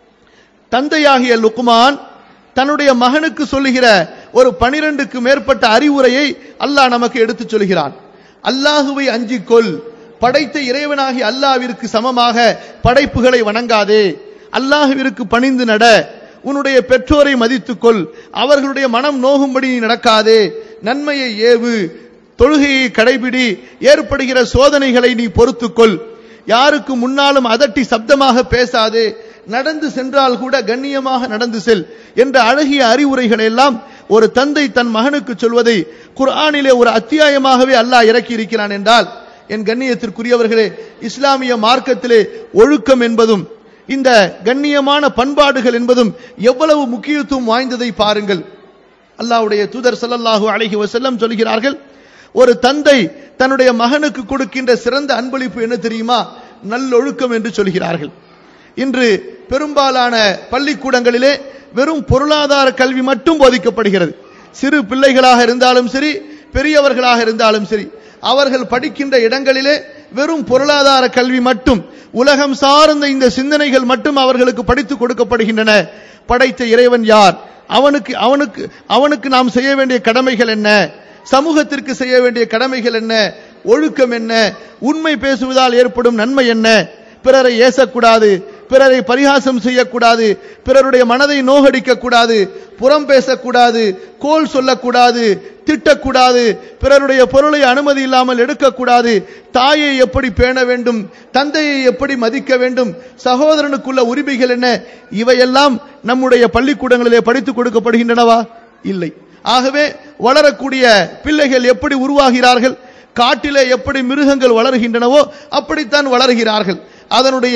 தந்தையாகிய லுக்மான் தன்னுடைய மகனுக்கு சொல்லுகிற ஒரு பனிரெண்டுக்கு மேற்பட்ட அறிவுரையை அல்லாஹ் நமக்கு எடுத்துச் சொல்கிறான் அல்லாஹுவை அஞ்சிக்கொள் படைத்த இறைவனாகி அல்லாவிற்கு சமமாக படைப்புகளை வணங்காதே அல்லாஹுவிற்கு பணிந்து நட உன்னுடைய பெற்றோரை மதித்துக்கொள் அவர்களுடைய மனம் நோகும்படி நீ நடக்காதே நன்மையை ஏவு தொழுகையை கடைபிடி ஏற்படுகிற சோதனைகளை நீ பொறுத்துக்கொள் யாருக்கு முன்னாலும் அதட்டி சப்தமாக பேசாதே நடந்து சென்றால் கூட கண்ணியமாக நடந்து செல் என்ற அழகிய அறிவுரைகளை எல்லாம் ஒரு தந்தை தன் மகனுக்கு சொல்வதை குர்ஆனிலே ஒரு அத்தியாயமாகவே அல்லாஹ் இறக்கி இருக்கிறான் என்றால் என் கண்ணியத்திற்குரியவர்களே இஸ்லாமிய மார்க்கத்திலே ஒழுக்கம் என்பதும் இந்த கண்ணியமான பண்பாடுகள் என்பதும் எவ்வளவு முக்கியத்துவம் வாய்ந்ததை பாருங்கள் அல்லாஹ்வுடைய தூதர் ஸல்லல்லாஹு அலைஹி வஸல்லம் சொல்கிறார்கள் ஒரு தந்தை தன்னுடைய மகனுக்கு கொடுக்கின்ற சிறந்த அன்பளிப்பு என்ன தெரியுமா நல்லொழுக்கம் என்று சொல்கிறார்கள் இன்று பெரும்பாலான பள்ளிக்கூடங்களிலே வெறும் பொருளாதார கல்வி மட்டும் போதிக்கப்படுகிறது சிறு பிள்ளைகளாக இருந்தாலும் சரி பெரியவர்களாக இருந்தாலும் சரி அவர்கள் படிக்கின்ற இடங்களிலே வெறும் பொருளாதார கல்வி மட்டும் உலகம் சார்ந்த இந்த சிந்தனைகள் மட்டும் அவர்களுக்கு படித்து கொடுக்கப்படுகின்றன படைத்த இறைவன் யார் அவனுக்கு அவனுக்கு அவனுக்கு நாம் செய்ய வேண்டிய கடமைகள் என்ன சமூகத்திற்கு செய்ய வேண்டிய கடமைகள் என்ன ஒழுக்கம் என்ன உண்மை பேசுவதால் ஏற்படும் நன்மை என்ன பிறரை ஏசக்கூடாது பிறரை பரிகாசம் செய்யக்கூடாது பிறருடைய மனதை நோகடிக்க கூடாது புறம் பேசக்கூடாது கோல் சொல்லக்கூடாது திட்டக்கூடாது பிறருடைய பொருளை அனுமதி இல்லாமல் எடுக்கக்கூடாது தாயை எப்படி பேண வேண்டும் தந்தையை எப்படி மதிக்க வேண்டும் சகோதரனுக்குள்ள உரிமைகள் என்ன இவையெல்லாம் நம்முடைய பள்ளிக்கூடங்களிலே படித்துக் கொடுக்கப்படுகின்றனவா இல்லை ஆகவே வளரக்கூடிய பிள்ளைகள் எப்படி உருவாகிறார்கள் காட்டிலே எப்படி மிருகங்கள் வளர்கின்றனவோ அப்படித்தான் வளர்கிறார்கள் அதனுடைய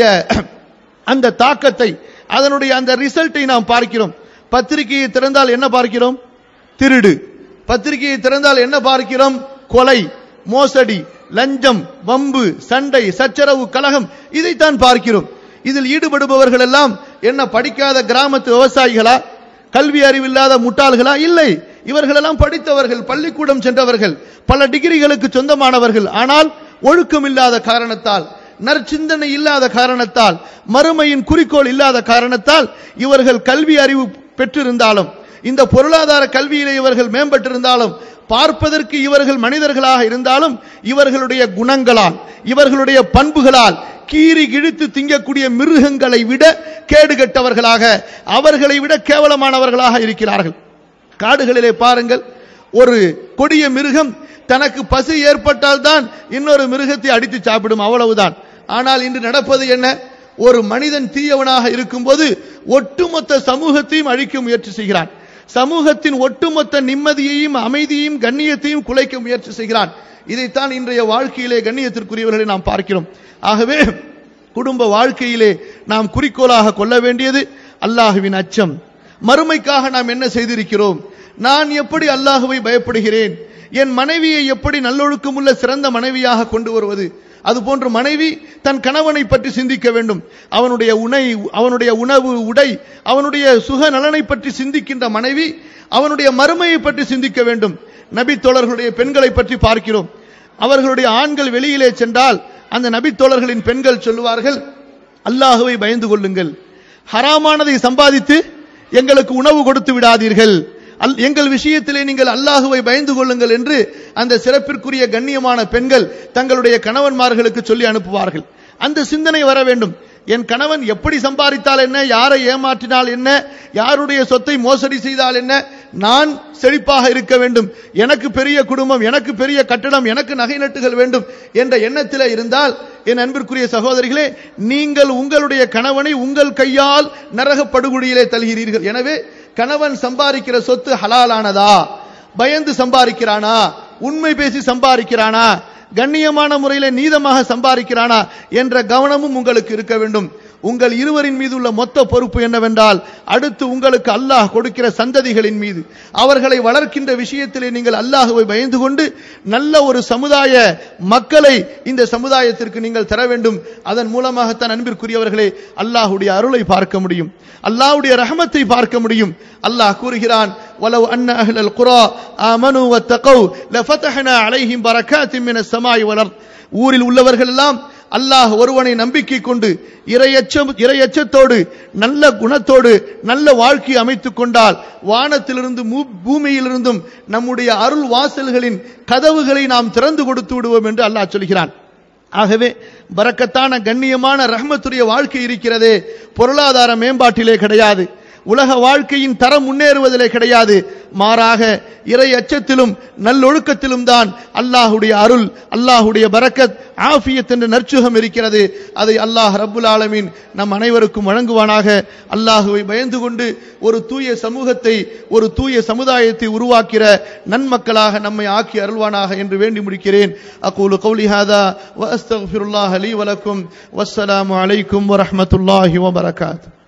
அந்த தாக்கத்தை அதனுடைய அந்த ரிசல்ட்டை நாம் பார்க்கிறோம் பத்திரிகையை திறந்தால் என்ன பார்க்கிறோம் திருடு பத்திரிகையை திறந்தால் என்ன பார்க்கிறோம் கொலை மோசடி லஞ்சம் வம்பு சண்டை சச்சரவு கலகம் இதைத்தான் பார்க்கிறோம் இதில் ஈடுபடுபவர்கள் எல்லாம் என்ன படிக்காத கிராமத்து விவசாயிகளா கல்வி அறிவில்லாத முட்டாள்களா இல்லை இவர்களெல்லாம் படித்தவர்கள் பள்ளிக்கூடம் சென்றவர்கள் பல டிகிரிகளுக்கு சொந்தமானவர்கள் ஆனால் ஒழுக்கம் இல்லாத காரணத்தால் நற்சிந்தனை இல்லாத காரணத்தால் மறுமையின் குறிக்கோள் இல்லாத காரணத்தால் இவர்கள் கல்வி அறிவு பெற்றிருந்தாலும் இந்த பொருளாதார கல்வியிலே இவர்கள் மேம்பட்டிருந்தாலும் பார்ப்பதற்கு இவர்கள் மனிதர்களாக இருந்தாலும் இவர்களுடைய குணங்களால் இவர்களுடைய பண்புகளால் கீறி கிழித்து திங்கக்கூடிய மிருகங்களை விட கேடுகட்டவர்களாக அவர்களை விட கேவலமானவர்களாக இருக்கிறார்கள் காடுகளிலே பாருங்கள் ஒரு கொடிய மிருகம் தனக்கு பசி ஏற்பட்டால் தான் இன்னொரு மிருகத்தை அடித்து சாப்பிடும் அவ்வளவுதான் ஆனால் இன்று நடப்பது என்ன ஒரு மனிதன் தீயவனாக இருக்கும்போது ஒட்டுமொத்த சமூகத்தையும் அழிக்க முயற்சி செய்கிறான் சமூகத்தின் ஒட்டுமொத்த நிம்மதியையும் அமைதியையும் கண்ணியத்தையும் குலைக்க முயற்சி செய்கிறான் இதைத்தான் இன்றைய வாழ்க்கையிலே கண்ணியத்திற்குரியவர்களை நாம் பார்க்கிறோம் ஆகவே குடும்ப வாழ்க்கையிலே நாம் குறிக்கோளாக கொள்ள வேண்டியது அல்லாஹுவின் அச்சம் மறுமைக்காக நாம் என்ன செய்திருக்கிறோம் நான் எப்படி அல்லாஹுவை பயப்படுகிறேன் என் மனைவியை எப்படி நல்லொழுக்கமுள்ள சிறந்த மனைவியாக கொண்டு வருவது அதுபோன்று மனைவி தன் கணவனை பற்றி சிந்திக்க வேண்டும் அவனுடைய உணை அவனுடைய உணவு உடை அவனுடைய சுக நலனை பற்றி சிந்திக்கின்ற மனைவி அவனுடைய மறுமையை பற்றி சிந்திக்க வேண்டும் நபி தோழர்களுடைய பெண்களை பற்றி பார்க்கிறோம் அவர்களுடைய ஆண்கள் வெளியிலே சென்றால் அந்த நபி தோழர்களின் பெண்கள் சொல்லுவார்கள் அல்லாஹுவை பயந்து கொள்ளுங்கள் ஹராமானதை சம்பாதித்து எங்களுக்கு உணவு கொடுத்து விடாதீர்கள் அல்- எங்கள் விஷயத்திலே நீங்கள் அல்லாஹுவை பயந்து கொள்ளுங்கள் என்று அந்த சிறப்பிற்குரிய கண்ணியமான பெண்கள் தங்களுடைய கணவன்மார்களுக்கு சொல்லி அனுப்புவார்கள் அந்த சிந்தனை வர வேண்டும் என் கணவன் எப்படி சம்பாதித்தால் என்ன யாரை ஏமாற்றினால் என்ன யாருடைய சொத்தை மோசடி செய்தால் என்ன நான் செழிப்பாக இருக்க வேண்டும் எனக்கு பெரிய குடும்பம் எனக்கு பெரிய கட்டடம் எனக்கு நகை நட்டுகள் வேண்டும் என்ற எண்ணத்தில் இருந்தால் என் அன்பிற்குரிய சகோதரிகளே நீங்கள் உங்களுடைய கணவனை உங்கள் கையால் நரக படுகொலியிலே தள்ளுகிறீர்கள் எனவே கணவன் சம்பாதிக்கிற சொத்து ஹலாலானதா பயந்து சம்பாதிக்கிறானா உண்மை பேசி சம்பாதிக்கிறானா கண்ணியமான முறையில நீதமாக சம்பாதிக்கிறானா என்ற கவனமும் உங்களுக்கு இருக்க வேண்டும் உங்கள் இருவரின் மீது உள்ள மொத்த பொறுப்பு என்னவென்றால் அடுத்து உங்களுக்கு அல்லாஹ் கொடுக்கிற சந்ததிகளின் மீது அவர்களை வளர்க்கின்ற விஷயத்திலே நீங்கள் அல்லாஹுவை பயந்து கொண்டு நல்ல ஒரு சமுதாய மக்களை இந்த சமுதாயத்திற்கு நீங்கள் தர வேண்டும் அதன் மூலமாகத்தான் அன்பிற்குரியவர்களே அல்லாஹுடைய அருளை பார்க்க முடியும் அல்லாஹ்வுடைய ரஹமத்தை பார்க்க முடியும் அல்லாஹ் கூறுகிறான் வலவ் அன்ன அஹ்லல் குரா ஆமனு வத்தகௌ லஃபதஹனா அலைஹிம் பரக்காத்தின் மினஸ் ஸமாய் வல் அர்த் ஊரில் உள்ளவர்கள் எல்லாம் அல்லாஹ் ஒருவனை நம்பிக்கை கொண்டு இரையச்சம் இரையச்சத்தோடு நல்ல குணத்தோடு நல்ல வாழ்க்கை அமைத்துக் கொண்டால் வானத்திலிருந்து மூ- பூமியிலிருந்தும் நம்முடைய அருள் வாசல்களின் கதவுகளை நாம் திறந்து கொடுத்து விடுவோம் என்று அல்லாஹ் சொல்கிறான் ஆகவே பரக்கத்தான கண்ணியமான ரஹ்மத்துடைய வாழ்க்கை இருக்கிறதே பொருளாதார மேம்பாட்டிலே கிடையாது உலக வாழ்க்கையின் தரம் முன்னேறுவதிலே கிடையாது மாறாக இறை அச்சத்திலும் நல்லொழுக்கத்திலும் தான் அல்லாஹுடைய அருள் அல்லாஹுடைய பரக்கத் ஆஃபியத் என்ற நற்சுகம் இருக்கிறது அதை அல்லாஹ் ரப்புல் ஆலமீன் நம் அனைவருக்கும் வழங்குவானாக அல்லாஹுவை பயந்து கொண்டு ஒரு தூய சமூகத்தை ஒரு தூய சமுதாயத்தை உருவாக்கிற நன்மக்களாக நம்மை ஆக்கி அருள்வானாக என்று வேண்டி முடிக்கிறேன் அகூலு கௌலி ஹாதா வ அஸ்தக்ஃபிருல்லாஹ் லீ வலக்கும் வஸ்ஸலாமு அலைக்கும் வரஹ்மத்துல்லாஹி வபரகாத்துஹு